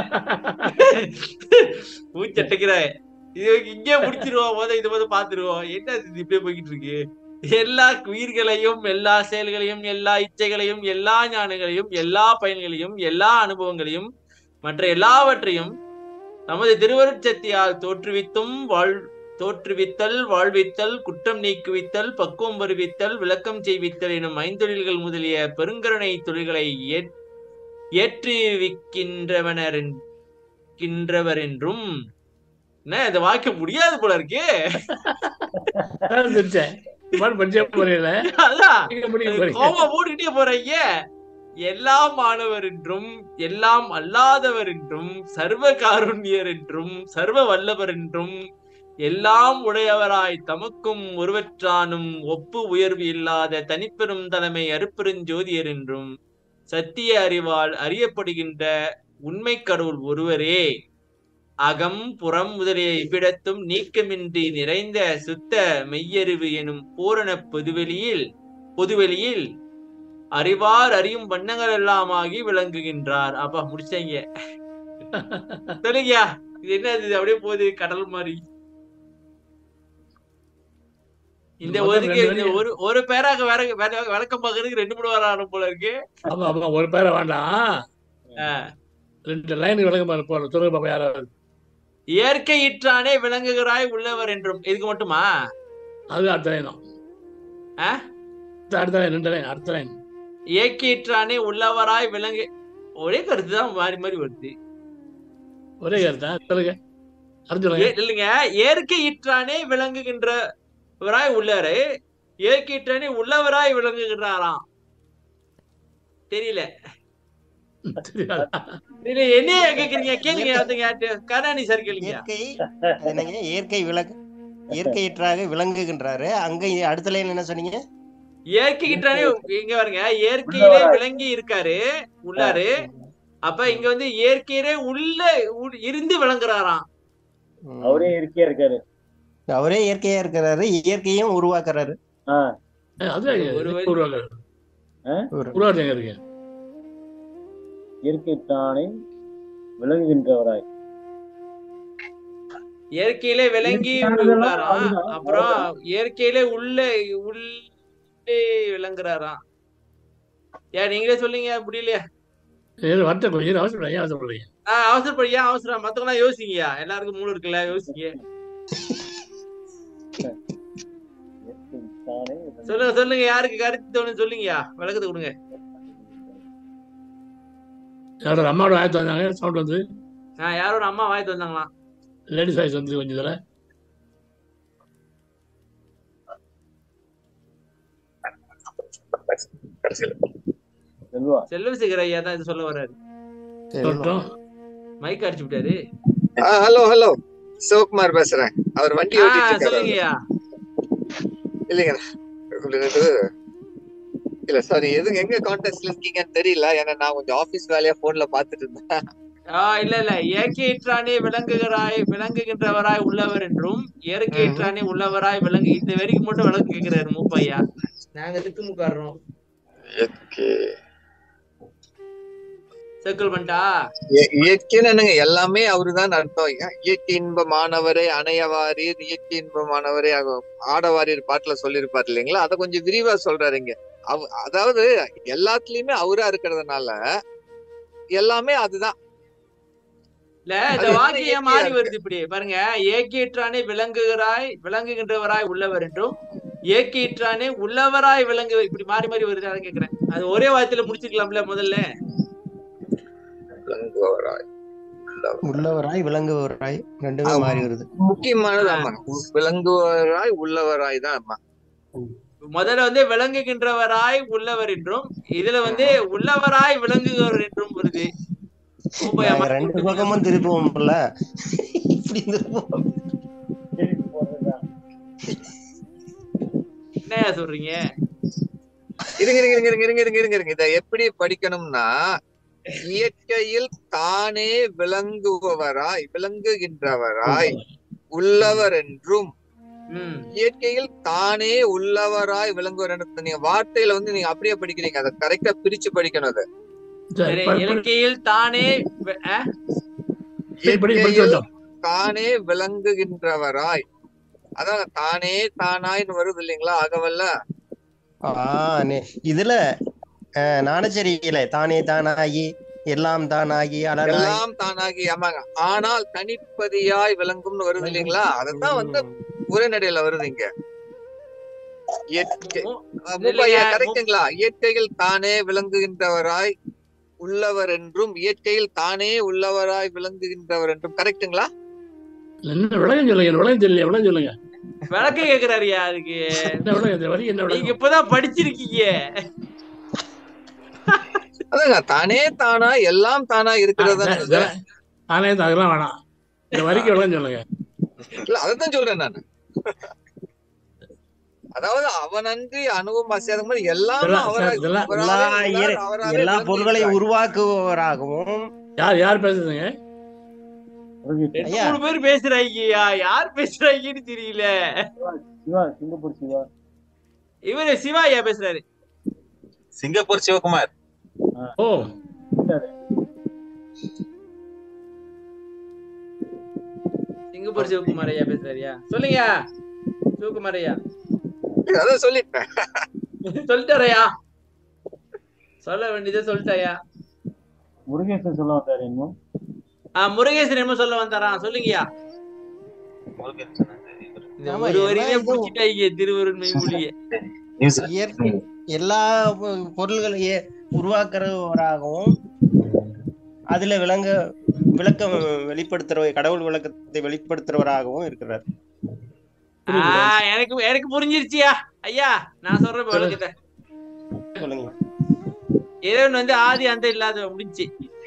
S4: பூச்சட்டைக்கிற இது இங்கே முடிச்சிருவோம் முத இது முத பாத்துருவோம் என்ன இது இப்படியே போய்கிட்டு இருக்கு எல்லா உயிர்களையும் எல்லா செயல்களையும் எல்லா இச்சைகளையும் எல்லா ஞானங்களையும் எல்லா பயன்களையும் எல்லா அனுபவங்களையும் மற்ற எல்லாவற்றையும் நமது திருவருட்சத்தியால் தோற்றுவித்தும் வாழ் தோற்றுவித்தல் வாழ்வித்தல் குற்றம் நீக்குவித்தல் பக்குவம் வருவித்தல் விளக்கம் செய்வித்தல் எனும் ஐந்தொழில்கள் முதலிய பெருங்கருணை தொழில்களை ஏற்- ஏற்றுவிக்கின்றவனர் கின்றவர் என்றும் என்ன இதை வாய்க்க முடியாது போல இருக்கே
S1: அதான் தெரிஞ்சேன் இவ்வாறு படிச்சே புரியல
S4: அதான்
S1: நீங்க முடிக்க போறீங்க
S4: கோபம் போட்டுக்கிட்டே போறீங்க எல்லாம் ஆனவர் என்றும் எல்லாம் அல்லாதவர் என்றும் சர்வ காருண்யர் என்றும் சர்வ வல்லவர் என்றும் எல்லாம் உடையவராய் தமக்கும் ஒருவற்றானும் ஒப்பு உயர்வு இல்லாத தனிப்பெரும் தலைமை அருப்பெருஞ்சோதியர் என்றும் சத்திய அறிவால் அறியப்படுகின்ற உண்மை கடவுள் ஒருவரே அகம் புறம் முதலிய இவ்விடத்தும் நீக்கமின்றி நிறைந்த சுத்த மெய்யறிவு எனும் பூரண பொதுவெளியில் பொதுவெளியில் அறிவார் அறியும் வண்ணங்கள் எல்லாமாகி விளங்குகின்றார் அப்பா முடிச்சீங்க சொல்லுங்கயா இது என்ன இது அப்படியே போகுது கடல் மாதிரி இந்த
S1: மொத்தம்
S4: ஒதுக்கு
S1: ரெண்டு
S4: இந்த
S1: வரி.
S4: ஒரு ஒரு பேராக வேற வேற- விளக்கம் பாக்குறதுக்கு ரெண்டு மூணு வாரம் ஆகும் போல இருக்கு
S1: ஆமா ஆமா ஒரு பேரை வேண்டாம்
S4: ஆ.
S1: ரெண்டு லைனுக்கு விளங்க பாரு போறோம் சொல்லுங்க பாப்பா யாராவது
S4: இயற்கை இற்றானே விளங்குகிறாய் உள்ளவர் என்றும் இதுக்கு மட்டுமா
S1: அது அடுத்த லைன் தான்
S4: ஆ?
S1: அடுத்த லைன் ரெண்டு லைன் அடுத்த லைன்
S4: இயற்கை இற்றானே உள்ளவராய் விளங்கு ஒரே கருத்து தான் மாறி மாறி வருது
S1: ஒரே கருத்தா சொல்லுங்க அடுத்த சொல்லுங்க
S4: ஏ- இல்லைங்க இயற்கை இற்றானே விளங்குகின்ற விளங்குகிறவராய் உள்ளாரு இயற்கையற்றனே உள்ளவராய் விளங்குகிறாராம் தெரியல
S1: தெரியாது
S4: தெரியல என்னைய கேக்குறீங்க கேளுங்க ஒருத்தங்க யார்ட்ட? கருணாநிதி சார் கேளுங்க
S7: இயற்கை என்னங்க இயற்கை விளக்கு இயற்கையற்றாக விளங்குகின்றாரு அங்க அடுத்த லைன் என்ன சொன்னீங்க
S4: இயற்கையற்றனே இங்க பாருங்க இயற்கையிலே விளங்கி இருக்காரு உள்ளாரு அப்ப இங்க வந்து இயற்கையிலே உள்ள உள்- இருந்து விளங்குறாராம்
S7: ம்.
S3: அவரே இருக்கியா இருக்காரு
S7: அவரே இயற்கையா இருக்கிறாரு இயற்கையும் உருவாக்குறாரு
S3: ஆஹ்
S1: அது
S4: ஒரு வரி-
S1: உருவாக்க
S7: ஒரு-
S1: உருவாக்குங்க இருக்கீங்க
S3: இயற்கை தானே விளங்குகின்றவராய்
S4: இயற்கையிலே விளங்கி உள்ளாராம் அப்புறம் இயற்கையிலே உள்ள உள்ளே விளங்குறாராம் ஏன் நீங்களே சொல்லுங்க முடியலையா
S1: ஏன் வரட்ட கொஞ்சம் அவசரம் ஏன் அவசரப்படுறீங்க
S4: ஆஹ் அவசரப்படியா அவசரம் மத்தவங்க யோசிங்கயா எல்லாருக்கும் மூணு இருக்குல்ல யோசிங்க
S3: இயற்கை தானே
S4: சொல்லுங்க சொல்லுங்க யாருக்கு கருத்து தோணும் சொல்லுங்கயா விளக்கத்தை கொடுங்க
S1: யாரோட அம்மாவோட ஆயத்து வந்தாங்க சவுண்ட் வந்து
S4: ஆஹ் யாரோ ஒரு அம்மா வாய்த்து வந்தாங்களாம்
S1: லேடிஸ் வாய்ஸ் வந்து கொஞ்சம் இதில்
S3: செல்வா
S4: செல்வ சேகர் ஐயா தான் இது சொல்ல வர்றாரு
S1: சொல்லட்டும்
S4: மைக் அடிச்சு விட்டாரு
S8: ஹலோ ஹலோ சிவகுமார் பேசுறேன் அவர் வண்டி ஓட்டிட்டு
S4: ஆஹ்
S8: இருக்காரு
S4: சொல்லுங்கய்யா
S8: இல்லைங்க உங்களுக்கு இது- இல்ல சாரி எதுங்க எங்க கான்டாக்ட்ல இருக்கீங்கன்னு தெரியல ஏன்னா நான் கொஞ்சம் ஆபீஸ் வேலையா போன்ல பாத்துட்டு இருந்தேன்
S4: ஆஹ் இல்ல இல்ல இயற்கையற்றானே விளங்குகிறாய் விளங்குகின்றவராய் உள்ளவர் என்றும் இயற்கையற்றானே உள்ளவராய் விளங்கு இந்த வரைக்கும் மட்டும் விளக்கு கேக்குறாரு மூப்பையா நாங்க திக்குமுக்காடுறோம் சர்க்கிள் பண்ணிட்டா
S8: இய- இயற்கைன்னு என்னங்க எல்லாமே அவருதான் அர்த்தம் ஏன் இயற்கை இன்பமானவரே அணையவாரீர் இயற்கை இன்பமானவரே அக- ஆடவாரீர் பாட்டுல சொல்லியிருப்பாரு இல்லைங்களா அதை கொஞ்சம் விரிவா சொல்றாரு இங்க அவ அதாவது எல்லாத்துலயுமே அவரா இருக்கிறதுனால எல்லாமே அதுதான்
S4: இல்ல இந்த
S8: அது
S4: வாக்கியம்
S8: இயற்கையா
S4: மாறி
S8: இருக்கு.
S4: வருது இப்படி பாருங்க இயற்கையற்றானே விளங்குகிறாய் விளங்குகின்றவராய் உள்ளவர் என்றும் இயற்கையற்றானே உள்ளவராய் விளங்கு இப்படி மாறி மாறி வருது அதை கேக்குறேன் அது ஒரே வார்த்தையில முடிச்சுக்கலாம்ல முதல்ல
S8: விளங்குபவராய்
S7: உள்ளவராய் விளங்குவராய் ரெண்டுமே
S8: ஆமா.
S7: மாறி வருது
S8: முக்கியமானது ஆமா விளங்குவராய் உள்ளவராய் தான் ஆமா
S4: முதல்ல வந்து விளங்குகின்றவராய் உள்ளவர் என்றும் இதுல வந்து உள்ளவராய் விளங்குகிறவர் என்றும் வருது மூப்பையா
S7: நாங்க ரெண்டு பக்கமும் திருப்புவோம்ல இப்படி திருப்புவோம்
S4: என்னையா சொல்றீங்க
S8: இருங்க இருங்க இருங்க இருங்க இருங்க இருங்க இருங்க இருங்க இதை எப்படி படிக்கணும்னா இயற்கையில் தானே விளங்குபவராய் விளங்குகின்றவராய் உள்ளவர் என்றும்
S4: ம்
S8: இயற்கையில் தானே உள்ளவராய் விளங்குவர் என்று நீங்க வார்த்தையில வந்து நீங்க அப்படியே படிக்கிறீங்க அதை கரெக்டா பிரிச்சு படிக்கணும் அது
S1: சரி
S4: சரி
S1: படி- படி-
S4: இலக்கியில் தானே வி- ஆ?
S1: சரி, படி- படிச்சு
S8: இயற்கையில்
S1: வந்தோம்
S8: தானே விளங்குகின்றவராய் அதான் தானே தானாய்னு வருது இல்லைங்களா அகவல்ல
S7: ஆஹ் நே- இதுல அஹ், நாணச்சரியில தானே தானாகி எல்லாம் தானாகி அலராய்
S8: எல்லாம் தானாகி ஆமாங்க ஆனால் தனிப்பதியாய் விளங்கும்னு வருது இல்லைங்களா அதத்தான் வந்து உரைநடையில வருது இங்க இயற்கை
S4: மூ-
S8: அஹ் மூப்பையா
S4: இல்லைங்க,
S8: கரெக்டுங்களா இயற்கையில் தானே விளங்குகின்றவராய் உள்ளவர் என்றும் இயற்கையில் தானே உள்ளவராய் விளங்குகின்றவர் என்றும் கரெக்டுங்களா
S1: என்ன விளக்கம் சொல்லுங்க விளக்கம் தெரியல விளக்கம் சொல்லுங்க
S4: விளக்கம் கேக்குறாருயா அதுக்கு
S1: என்ன விளக்கம் இந்த வரி என்ன
S4: நீங்க
S1: விளக்கம்
S4: இப்பதான் படிச்சிருக்கீங்க
S8: அதாங்க தானே தானா எல்லாம் தானா இருக்கிறது
S1: ஆ, இதெல்லாம் ஆனே அதெல்லாம் வேணாம் இந்த வரிக்கு விளக்கம் சொல்லுங்க
S8: இல்ல அதத்தான் சொல்றேன் நான் அதாவது அவனன்றி அணுவும் அசையாத மாதிரி எல்லாமே
S1: இதெல்லாம்
S8: அவராய்
S1: இதெல்லாம்
S7: எல்லா
S8: அவராவே உள்ளார்,
S7: இயற்-
S8: அவராவே
S7: எல்லா
S8: விளங்குகின்றார்.
S7: பொருள்களையும் உருவாக்குபவராகவும்
S1: யார் யார் பேசுறதுங்க
S4: ரெண்டு
S7: ஐயா.
S4: மூணு பேர் பேசுறாங்கய்யா யார் பேசுறாங்கன்னு தெரியல
S3: சிவா சிங்கப்பூர் சிவா
S4: இவரு சிவா ஐயா பேசுறாரு
S5: சிங்கப்பூர் சிவகுமார்
S1: ஓ
S4: சிங்கப்பூர் சிவகுமார் ஐயா பேசுறாருயா சொல்லுங்க சிவகுமார் ஐயா
S8: அதான் சொல்லிட்டேன்
S4: சொல்லிட்டாரையா சொல்ல வேண்டியதை சொல்லிட்டாயா
S3: முருகேசன் சொல்ல வந்தாரு இன்னும்
S4: ஆ முருகேசன் என்ன சொல்ல வந்தாராம் சொல்லுங்கய்யா இந்த
S7: ஆமா,
S4: ஒரு
S7: எல்லா
S4: வரியிலே
S7: இதுவும்
S4: முடிச்சிட்டாங்க திருவருண் மெய்மொழிய
S7: இயற்கை எல்லா பொ- பொருள்களையும் உருவாக்குறவராகவும் அதுல விளங்க விளக்கம் வெளிப்படுத்துற கடவுள் விளக்கத்தை வெளிப்படுத்துறவராகவும் இருக்கிறார்
S1: புரியுது.
S4: ஆஹ் எனக்கு எனக்கு புரிஞ்சிருச்சியா ஐயா நான் சொல்ற விளக்கத்தை
S7: சொல்லுங்க
S4: இறைவன் வந்து ஆதி அந்த இல்லாத முடிஞ்சு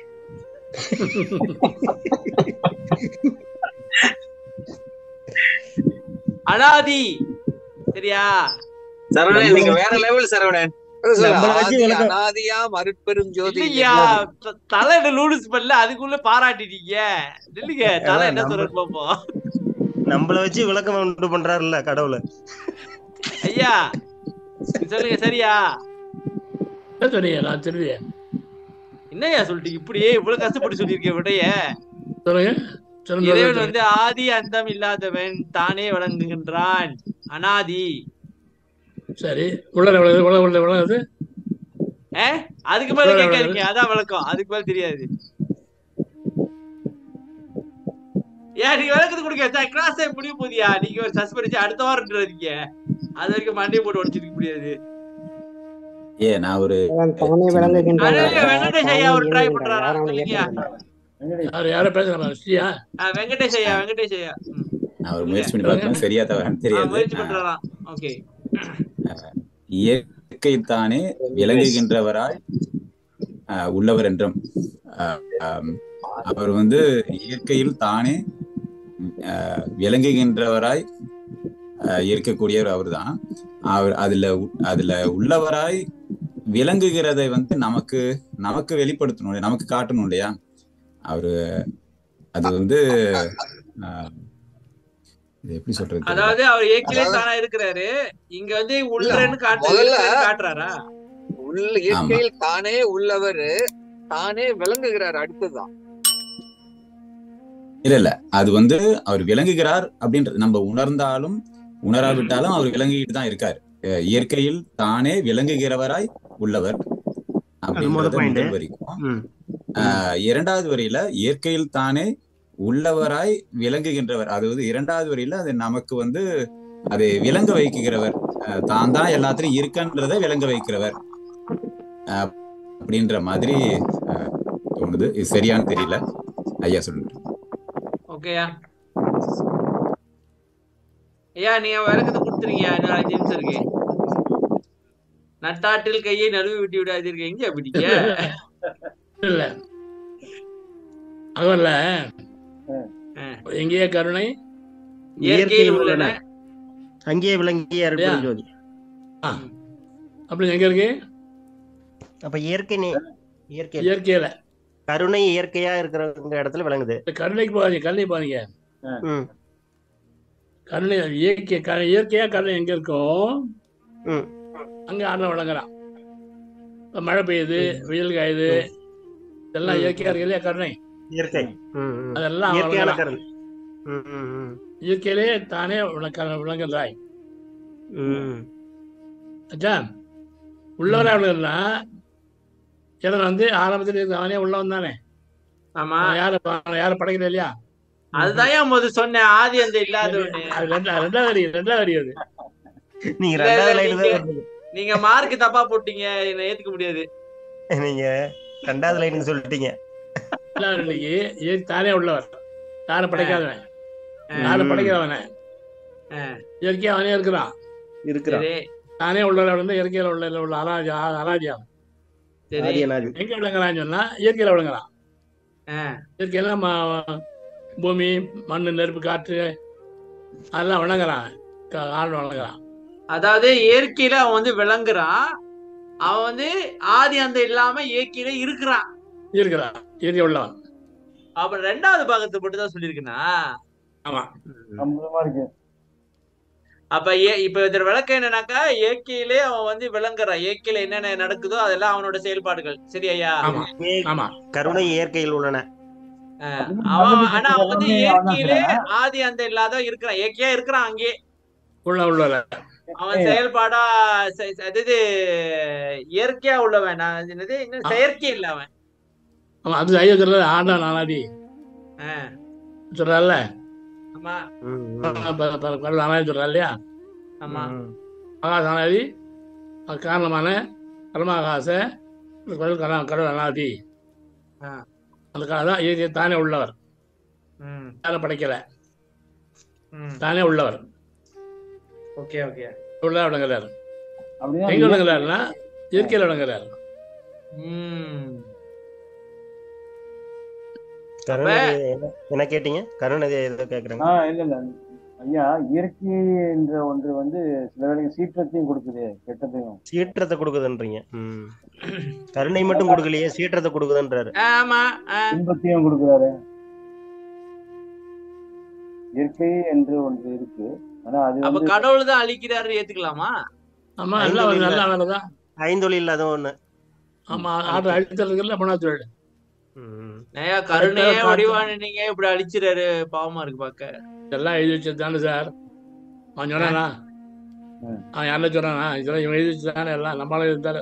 S4: அனாதி சரியா
S8: சரவணன் நீங்க வேற லெவல் சரவணன்
S7: நம்மள வச்சு
S8: ஆதி
S7: விளக்கம்.
S8: அனாதியா மறுபெரும் ஜோதி
S4: இல்லையா த- தலை என்ன லூடுஸ் பண்ணல அதுக்குள்ள பாராட்டிட்டீங்க இல்லைங்க தலை என்ன
S7: நம்ம-
S4: சொல்றது பாப்போம்
S7: நம்மள வச்சு விளக்கம் உண்டு பண்றாருல்ல கடவுளை
S4: ஐயா சொல்லுங்க சரியா
S1: என்ன சொன்னீங்க நான் திரும்பி
S4: என்னய்யா சொல்லிட்டீங்க இப்படியே இவ்வளவு கஷ்டப்பட்டு சொல்லியிருக்கேன் விடைய
S1: சொல்லுங்க சொல்லுங்க
S4: இறைவன் வந்து ஆதி அந்தம் இல்லாதவன் தானே வழங்குகின்றான் அனாதி
S1: சரி உள்ள உள்ள உள்ள உள்ள உள்ள
S4: ஏ அதுக்கு மேல கேட்காதீங்க அதான் விளக்கம் அதுக்கு மேல தெரியாது ஏன் நீங்க விளக்கத்து கொடுக்க கிளாஸ் முடிய போதியா நீங்க ஒரு சஸ்பென்ஸ் அடுத்த வாரம் இருக்கீங்க அது வரைக்கும் மண்டே போட்டு உடச்சிருக்க முடியாது
S5: ஏ நான் ஒரு
S9: தானே விளங்குகின்றான்
S4: அழகு வெங்கடேஷ் ஐயா ஒரு ட்ரை பண்றாரா
S9: யாரும் அவனை
S4: சொல்லுங்கய்யா.
S9: ஏற்றுக்கொள்ள
S1: யார் யாரை பேசுறாங்க ஸ்ரீயா
S4: ஆ, வெங்கடேஷ் ஐயா வெங்கடேஷ் ஐயா ம்.
S5: நான் ஒரு முயற்சி பண்ணி பார்த்தேன் சரியா தவறான்னு
S4: ஆ,
S5: தெரியாது
S4: முயற்சி பண்றாராம் ஓகே
S5: இயற்கை தானே விளங்குகின்றவராய் ஆஹ், உள்ளவர் என்றும் ஆஹ், ஆம், அவர் வந்து இயற்கையில் தானே ஆஹ், விளங்குகின்றவராய் ஆஹ், இருக்கக்கூடியவர் அவர்தான் அவர் அதுல உ- அதுல உள்ளவராய் விளங்குகிறதை வந்து நமக்கு நமக்கு வெளிப்படுத்தணும் இல்லையா? நமக்கு காட்டணும் இல்லையா அவரு அது வந்து ஆஹ், இது எப்படி சொல்றது தெரியல.
S4: அதாவது அவர் ஏற்கனவே
S8: அதாவது-
S4: தானா இருக்கிறாரு இங்க வந்து உள்ளன்னு காட்டு
S8: முதல்ல-
S4: இருக்கிறேன்னு காட்டுறாரா
S8: உள்ள இயற்கையில் தானே உள்ளவர் தானே விளங்குகிறார் அடுத்ததுதான்
S5: இல்ல இல்ல அது வந்து அவர் விளங்குகிறார் அப்படின்றது நம்ம உணர்ந்தாலும் உணராவிட்டாலும் அவர் விளங்கிட்டு தான் இருக்காரு அஹ் இயற்கையில் தானே விளங்குகிறவராய் உள்ளவர் அப்படின்றது
S7: point.
S5: முதல் வரைக்கும்
S7: ம்.
S5: ஆஹ் இரண்டாவது வரியில இயற்கையில் தானே உள்ளவராய் விளங்குகின்றவர் அதாவது இரண்டாவது வரியில அது நமக்கு வந்து அதை விளங்க வைக்குகிறவர் அஹ் தான் தான் எல்லாத்திலும் இருக்கன்றதை விளங்க வைக்கிறவர் அஹ் அப்படின்ற மாதிரி அஹ் தோணுது இது சரியான்னு தெரியல ஐயா சொல்லுங்க
S4: ஓகேயா ஐயா நீங்க விளக்கத்தை கொடுத்துருங்க இன்னும் அஞ்சு நிமிஷம் இருக்கு நட்டாட்டில் கையை நழுவி விட்டு விடாதீர்கள் எங்க பிடிக்க
S1: இல்ல அதுவல்ல
S4: ஆ.
S1: எங்கேயே கருணை
S4: இயற்கையில் உள்ளன
S7: அங்கேயே விளங்கிய அருட்பெரும் ஜோதி
S1: ஆ. அப்படி எங்க இருக்கு
S7: அப்ப இயற்கை நே- இயற்கை
S1: இயற்கையில
S7: கருணை இயற்கையா இருக்கிற இடத்துல விளங்குது
S1: இந்த கருணைக்கு போகாதீங்க கருணை போறீங்க
S7: ம்.
S1: கருணை இயற்கை க- இயற்கையா கருணை எங்க இருக்கும்
S7: ம்.
S1: அங்க ஆடுற வழங்குறான் இப்ப மழை பெய்யுது வெயில் காயுது இதெல்லாம்
S7: ம்.
S1: இயற்கையா இருக்கு இல்லையா கருணை
S7: இயற்கை ம், ம்.
S1: அதெல்லாம் அவன்
S7: இயற்கையான
S1: வழங்குறான்.
S7: கருணை ம், ம், ம்.
S1: இயற்கையிலே தானே விளக்க விளங்குறாய்
S7: ம்.
S1: அச்சா உள்ளவரா விளங்குறா இறைவன் வந்து ஆரம்பத்தில் இருக்க அவனே உள்ளவன் தானே
S4: ஆமா
S1: அவன் யாரு அவன் யாரும் படைக்கல இல்லையா
S4: அதுதான் ஏன் முதல் சொன்னேன் ஆதி அந்த இல்லாதவனு
S1: அது ரெண்டா ரெண்டாவது அடி ரெண்டாவது அடி அது
S7: நீங்க
S4: இல்ல,
S7: ரெண்டாவது
S4: இல்ல,
S7: லைன்
S4: நீங்க-
S7: தான் வரீங்க.
S4: நீங்க மார்க் தப்பா போட்டீங்க என்ன ஏத்துக்க முடியாது
S7: நீங்க ரெண்டாவது லைன் சொல்லிட்டீங்க
S1: ரெண்டாவது அடிக்கு இயற்கை தானே உள்ளவர் யாரும் படைக்காதவன்
S4: ஆ,
S1: யாரும்
S7: ம்.
S1: படைக்கிறவன
S4: ஆ,
S1: இயற்கையா அவனே இருக்கிறான்
S7: இருக்கிறான்
S4: சரி
S1: தானே உள்ளவர் வந்து இயற்கையில உள்ள உள்ள அலாஜி அலாஜியா
S4: சரி
S7: ஆதி அனாதி
S1: எங்க விளங்குறான்னு சொன்னா இயற்கையில விளங்குறான்
S4: ஆ,
S1: இயற்கையில ம- பூமி மண் நெருப்பு காற்று அதெல்லாம் வணங்குறான் க- ஆள் வணங்குறான்
S4: அதாவது இயற்கையில அவன் வந்து விளங்குறான் அவன் வந்து ஆதி அந்த இல்லாம இயற்கையில இருக்கிறான்
S1: இருக்கிறான் இயற்கை உள்ளவன்
S4: அப்ப ரெண்டாவது பாகத்தை மட்டும் தான் சொல்லியிருக்குன்னா
S1: ஆமா
S4: அப்ப ஏ- இப்ப இதோட விளக்கம் என்னன்னாக்கா இயற்கையிலே அவன் வந்து விளங்குறான் இயற்கையில என்னென்ன நடக்குதோ அதெல்லாம் அவனோட செயல்பாடுகள் சரியா
S1: ஆமா ஆமா
S7: கருணை இயற்கையில் உள்ளன
S4: அவன் ஆனா அவன் வந்து இயற்கையிலே ஆதி அந்த இல்லாத இருக்கிறான் இயற்கையா இருக்கிறான் அங்கே
S1: உள்ள உள்ளவர
S4: அவன் செயல்பாடா செ- செ- அதாவது இயற்கையா உள்ளவன் நான் அது என்னது இன்னும் செயற்கை இல்ல அவன்
S1: ஆமா அது ஐயா சொல்றது ஆண்டா நானாடி
S4: ஆ,
S1: சொல்றாருல்ல
S4: ஆமா
S7: ம், ம்.
S1: கடவுள் அனாதி சொல்றா இல்லையா
S4: ஆமா
S7: ம்.
S1: ஆகாச அனாதி அது காரணமான கர்மாகாச இந்த கடவுள் கலா கடவுள் அனாதி
S4: ஆ.
S1: அந்த காலம் தான் இயற்கை தானே உள்ளவர்
S4: ம்,
S1: யாரும் படைக்கல
S4: ம்.
S1: தானே உள்ளவர்
S4: ஓகே ஓகே
S1: உள்ள விளங்குறாரு
S10: அப்படின்னா
S1: எங்க விளங்குறாருன்னா இயற்கையில விளங்குறாரு
S4: ம்
S7: கருணாநிதி என்ன- என்ன கேட்டீங்க கருணாநிதி ஏதோ கேக்குறாங்க
S10: ஆ இல்ல இல்ல ஐயா இயற்கை என்ற ஒன்று வந்து சில வேளைங்க சீற்றத்தையும் கொடுக்குது கெட்டதையும்
S7: சீற்றத்தை கொடுக்குதுன்றீங்க ம் கருணை மட்டும் கொடுக்கலையே சீற்றத்தை கொடுக்குதுன்றாரு
S4: ஆமா ஆ.
S10: இன்பத்தையும் கொடுக்குறாரு இயற்கை என்று ஒன்று இருக்கு ஆனா அது
S4: அப்ப
S10: வந்து
S4: கடவுள் தான் அழிக்கிறாரு ஏத்துக்கலாமா
S1: ஆமா எல்லாம் வந்து நல்ல வேலை தான்
S7: ஐந்தொழில் அது ஒண்ணு
S1: ஆமா ஆடு அழித்தலுக்குள்ள மனா தொழில்
S7: ம்.
S4: நயா கருணையே
S1: காத்து-
S4: வடிவான நீங்க இப்படி அழிச்சிறாரு பாவமா இருக்கு பாக்க
S1: இதெல்லாம் எழுதி வச்சது தானே சார் அவன் சொன்னானா
S10: ம்.
S1: அவன் யாருல சொன்னானா இதெல்லாம் இவன் எழுதி வச்சு தானே எல்லாம் நம்மளால இருந்தாரு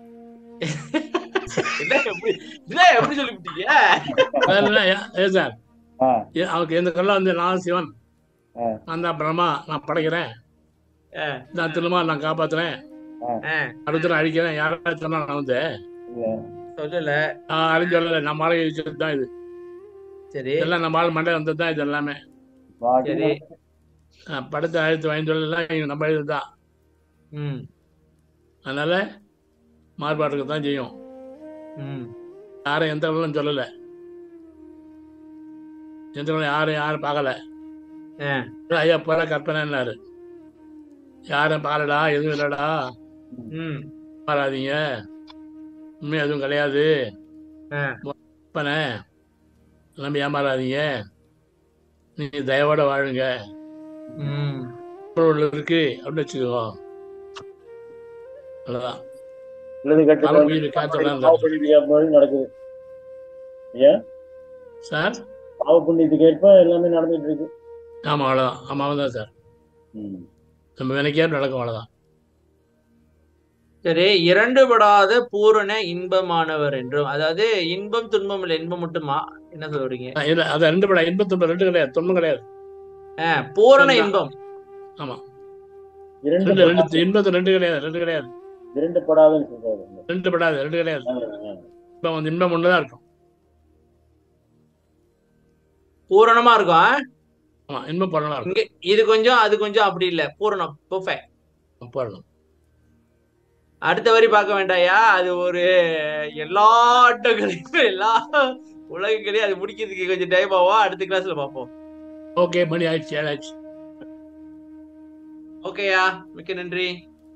S4: என்ன எப்படி என்ன எப்படி சொல்லிவிட்டீங்க
S1: அதெல்லாம் ஏ- ஏ சார்
S10: ஆ,
S1: ஏ- அவனுக்கு எந்த கல்ல வந்து நான் சிவன்
S10: ஆ.
S1: நான் தான் பிரம்மா நான் படைக்கிறேன்
S4: ஆ.
S1: நான் திரும்ப நான் காப்பாத்துறேன்
S4: ஆ,
S1: அடுத்த அழிக்கிறேன் யாராவது சொன்னா நான் வந்து
S10: இல்ல
S4: சொல்லல
S1: நான் அறிஞ்சு சொல்லல நம்ம ஆளு எழுதி தான் இது
S4: சரி
S1: எல்லாம் நம்ம ஆள் மண்டை வந்தது தான் இது எல்லாமே
S10: பாடி
S4: சரி
S1: அஹ் படத்தை அழுத்து வாங்கி சொல்லலாம் இங்க நம்ம எழுது தான்
S4: ம்
S1: அதனால மாறுபாட்டுக்கு தான் செய்யும்
S4: ம்
S1: யாரும் எந்த கடலும் சொல்லல எந்த கடலும் யாரும் யாரும் பார்க்கல
S4: ஆ.
S1: ஐயா போல கற்பனைன்னாரு யாரும் பார்க்கலடா எதுவும் இல்லடா
S4: ம்
S1: மாறாதீங்க உண்மை எதுவும் கிடையாது
S4: ஆ.
S1: கற்பனை நம்பி ஏமாறாதீங்க நீங்க தயவோட வாழுங்க
S4: ம்
S1: பொருள் இருக்கு அப்படின்னு வச்சுக்கோ அவ்வளவுதான்
S3: நல்லது கெட்டது
S1: பல உயிர் காத்ததான்
S3: பாவ புண்ணியத்துக்கு ஏற்ப மாதிரி நடக்குது ஐயா
S1: சார்
S3: பாவ புண்ணியத்துக்கு ஏற்ப எல்லாமே நடந்துட்டு இருக்கு
S1: ஆமா அவ்வளவுதான் ஆமா தான் சார்
S3: ம்.
S1: நம்ம வினைக்கே நடக்கும் அவ்வளவுதான்
S4: சரி இரண்டுபடாத பூரண இன்பமானவர் என்றும் அதாவது இன்பம் துன்பம் இல்லை இன்பம் மட்டுமா என்ன சொல்றீங்க
S1: அஹ் இல்ல அது ரெண்டு படம் இன்பத் துன்பம் ரெண்டு கிடையாது துன்பம் கிடையாது
S4: ஆ, பூரண
S1: இல்ல.
S4: இன்பம்
S1: ஆமா
S3: இரண்டு
S1: ரெண்டு ரெண்டு இன்பத்து ரெண்டு கிடையாது ரெண்டு கிடையாது
S3: இரண்டு படாதுன்னு சொல்றாரு
S1: ரெண்டு படாது ரெண்டு கிடையாது
S3: ஆ, ஆ.
S1: இன்பம் வந்து இன்பம் ஒண்ணுதான் இருக்கும்
S4: பூரணமா இருக்கும் ஆ?
S1: ஆமா இன்பம் பலனா இருக்கும்
S4: இங்க இது கொஞ்சம் அது கொஞ்சம் அப்படி இல்ல பூரணம் பெர்ஃபெக்ட்
S1: பலனும்
S4: அடுத்த வரி பார்க்க வேண்டாயா அது ஒரு எல்லா ஆட்டங்களையும் எல்லா உலகங்களையும் அது முடிக்கிறதுக்கு கொஞ்சம் டைம் ஆகும் அடுத்த கிளாஸ்ல பார்ப்போம்
S1: ஓகே மணி ஆயிடுச்சு ஏழாச்சு
S4: ஓகேயா மிக்க நன்றி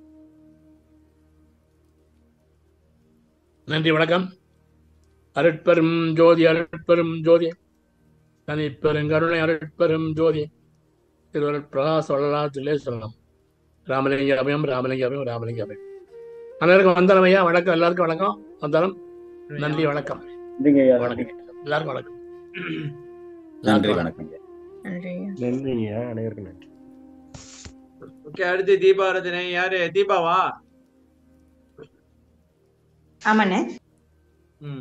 S1: நன்றி வணக்கம் அருட்பெரும் ஜோதி அருட்பெரும் ஜோதி தனி பெருங்கருணை அருட்பெரும் ஜோதி திருவருட் பிரகாஷ் வரலாற்றிலே சொல்லலாம் ராமலிங்க அபயம் ராமலிங்க அபயம் ராமலிங்க அபயம் அனைவருக்கும் வந்தனம் ஐயா வணக்கம் எல்லாருக்கும் வணக்கம் வந்தனம் நன்றி வணக்கம்
S10: நன்றிங்க ஐயா நன்றி
S1: வணக்கம் எல்லாருக்கும் வணக்கம்
S5: நன்றி வணக்கம்
S7: நன்றிங்க அனைவருக்கும் நன்றி
S4: ஓகே அடுத்து தீபாரதனை யாரு தீபாவா
S6: ஆமாண்ணே
S4: ம்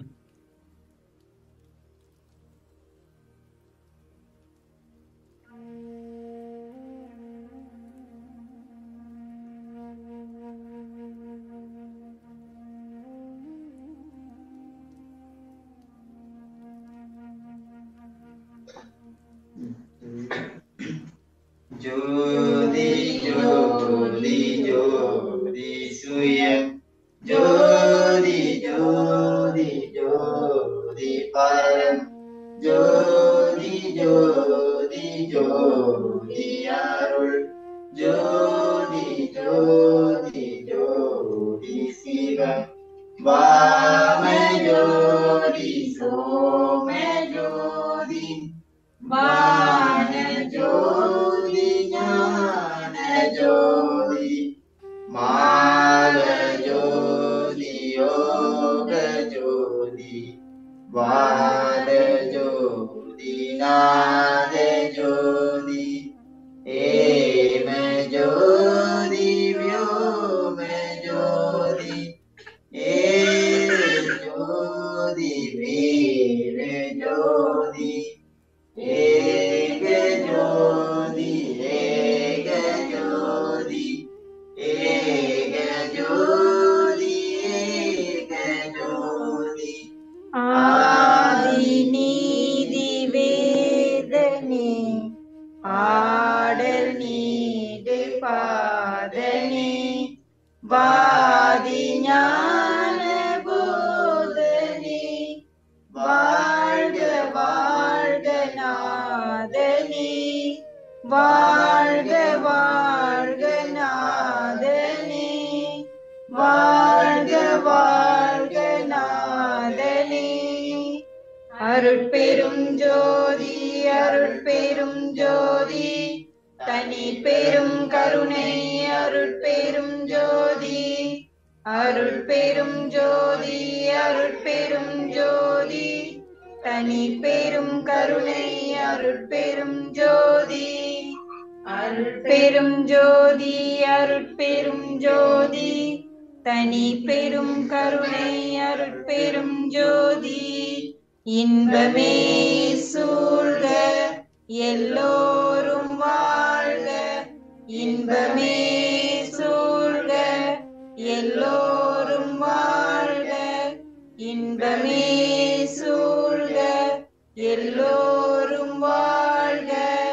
S11: ஜோதி ஜோதி ஜோதி சுயம் ஜோதி ஜோதி ஜோதி பரம் ஜோதி ஜோதி ஜோதி அருள் ஜோதி ஜோதி ஜோதி சிவம் வாம ஜோதி சோம ஜோதி வான ஜோதி ஞான ஜோதி மாக ஜோதி யோக ஜோதி வாத ஜோதி நாத ஜோதி ஏம ஜோதி வியோம ஜோதி ஏ ஜோதி வீர ஜோதி ஏக ஜோதி ஏக ஜோதி ஏக ஜோதி ஏக ஜோதி
S12: ஆதி நீதி வேதனே ஆடல் நீடு பா ஆதி ஞான போதனே வாழ்க வாழ்க நாதனே வாழ்க வாழ்க நாதனே வாழ்க வாழ்க நாதனே அருட்பெரும் ஜோதி அருட்பெரும் ஜோதி தனி பெரும் கருணை அருட்பெரும் ஜோதி அருட்பெரும் ஜோதி அருட்பெரும் ஜோதி தனி பெரும் கருணை அருட்பெரும் ஜோதி அருட்பெரும் ஜோதி அருட்பெரும் ஜோதி தனி பெரும் கருணை அருட்பெரும் ஜோதி இன்பமே சூழ்க எல்லோரும் வாழ்க இன்பமே சூழ்க எல்லோரும் வாழ்க இன்பமே சூழ்க எல்லோரும் வாழ்க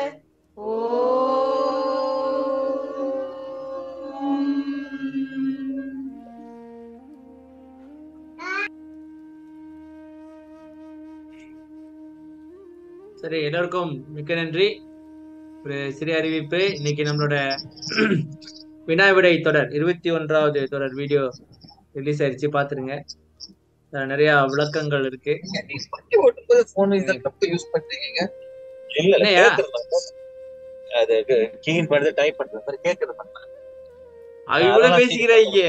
S4: சரி எல்லோருக்கும் மிக்க நன்றி ஒரு சிறிய அறிவிப்பு இன்னைக்கு நம்மளோட வினாவிடை தொடர் இருபத்தி ஒன்றாவது தொடர் வீடியோ ரிலீஸ் ஆயிடுச்சு பாத்துருங்க அதுல நிறைய விளக்கங்கள் இருக்கு
S8: வண்டி ஓட்டும்போது போன் இந்த தப்பு யூஸ் பண்றீங்க
S3: இல்ல இல்ல
S4: என்னய்யா?
S3: கேக்குறது அது கீன் பண்றது டைப் பண்றது மாதிரி கேக்குறது பண்ணேன்
S4: அவங்க கூட பேசிக்கிறாங்க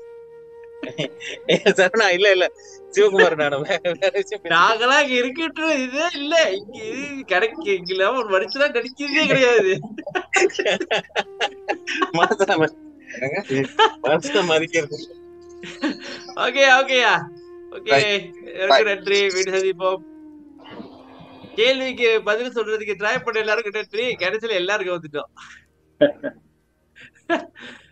S3: சரணா இல்ல இல்ல சிவகுமார் நானும் வேற வேற விஷயம் பேசிட்டு
S4: நாங்களாம் இங்க இருக்கிட்டு இதே இல்ல இங்க இது கிடைக்க இங்கெல்லாம் ஒரு மனுஷனா கிடைக்கிறதே கிடையாது
S3: மனசை மனசை மதிக்கிறது
S4: ஓகே ஓகேயா ஓகே எல்லாருக்கும் நன்றி வீடு சந்திப்போம் கேள்விக்கு பதில் சொல்றதுக்கு ட்ரை பண்ண எல்லாருக்கும் நன்றி கிடைச்சல எல்லாருக்கும் வந்துட்டோம்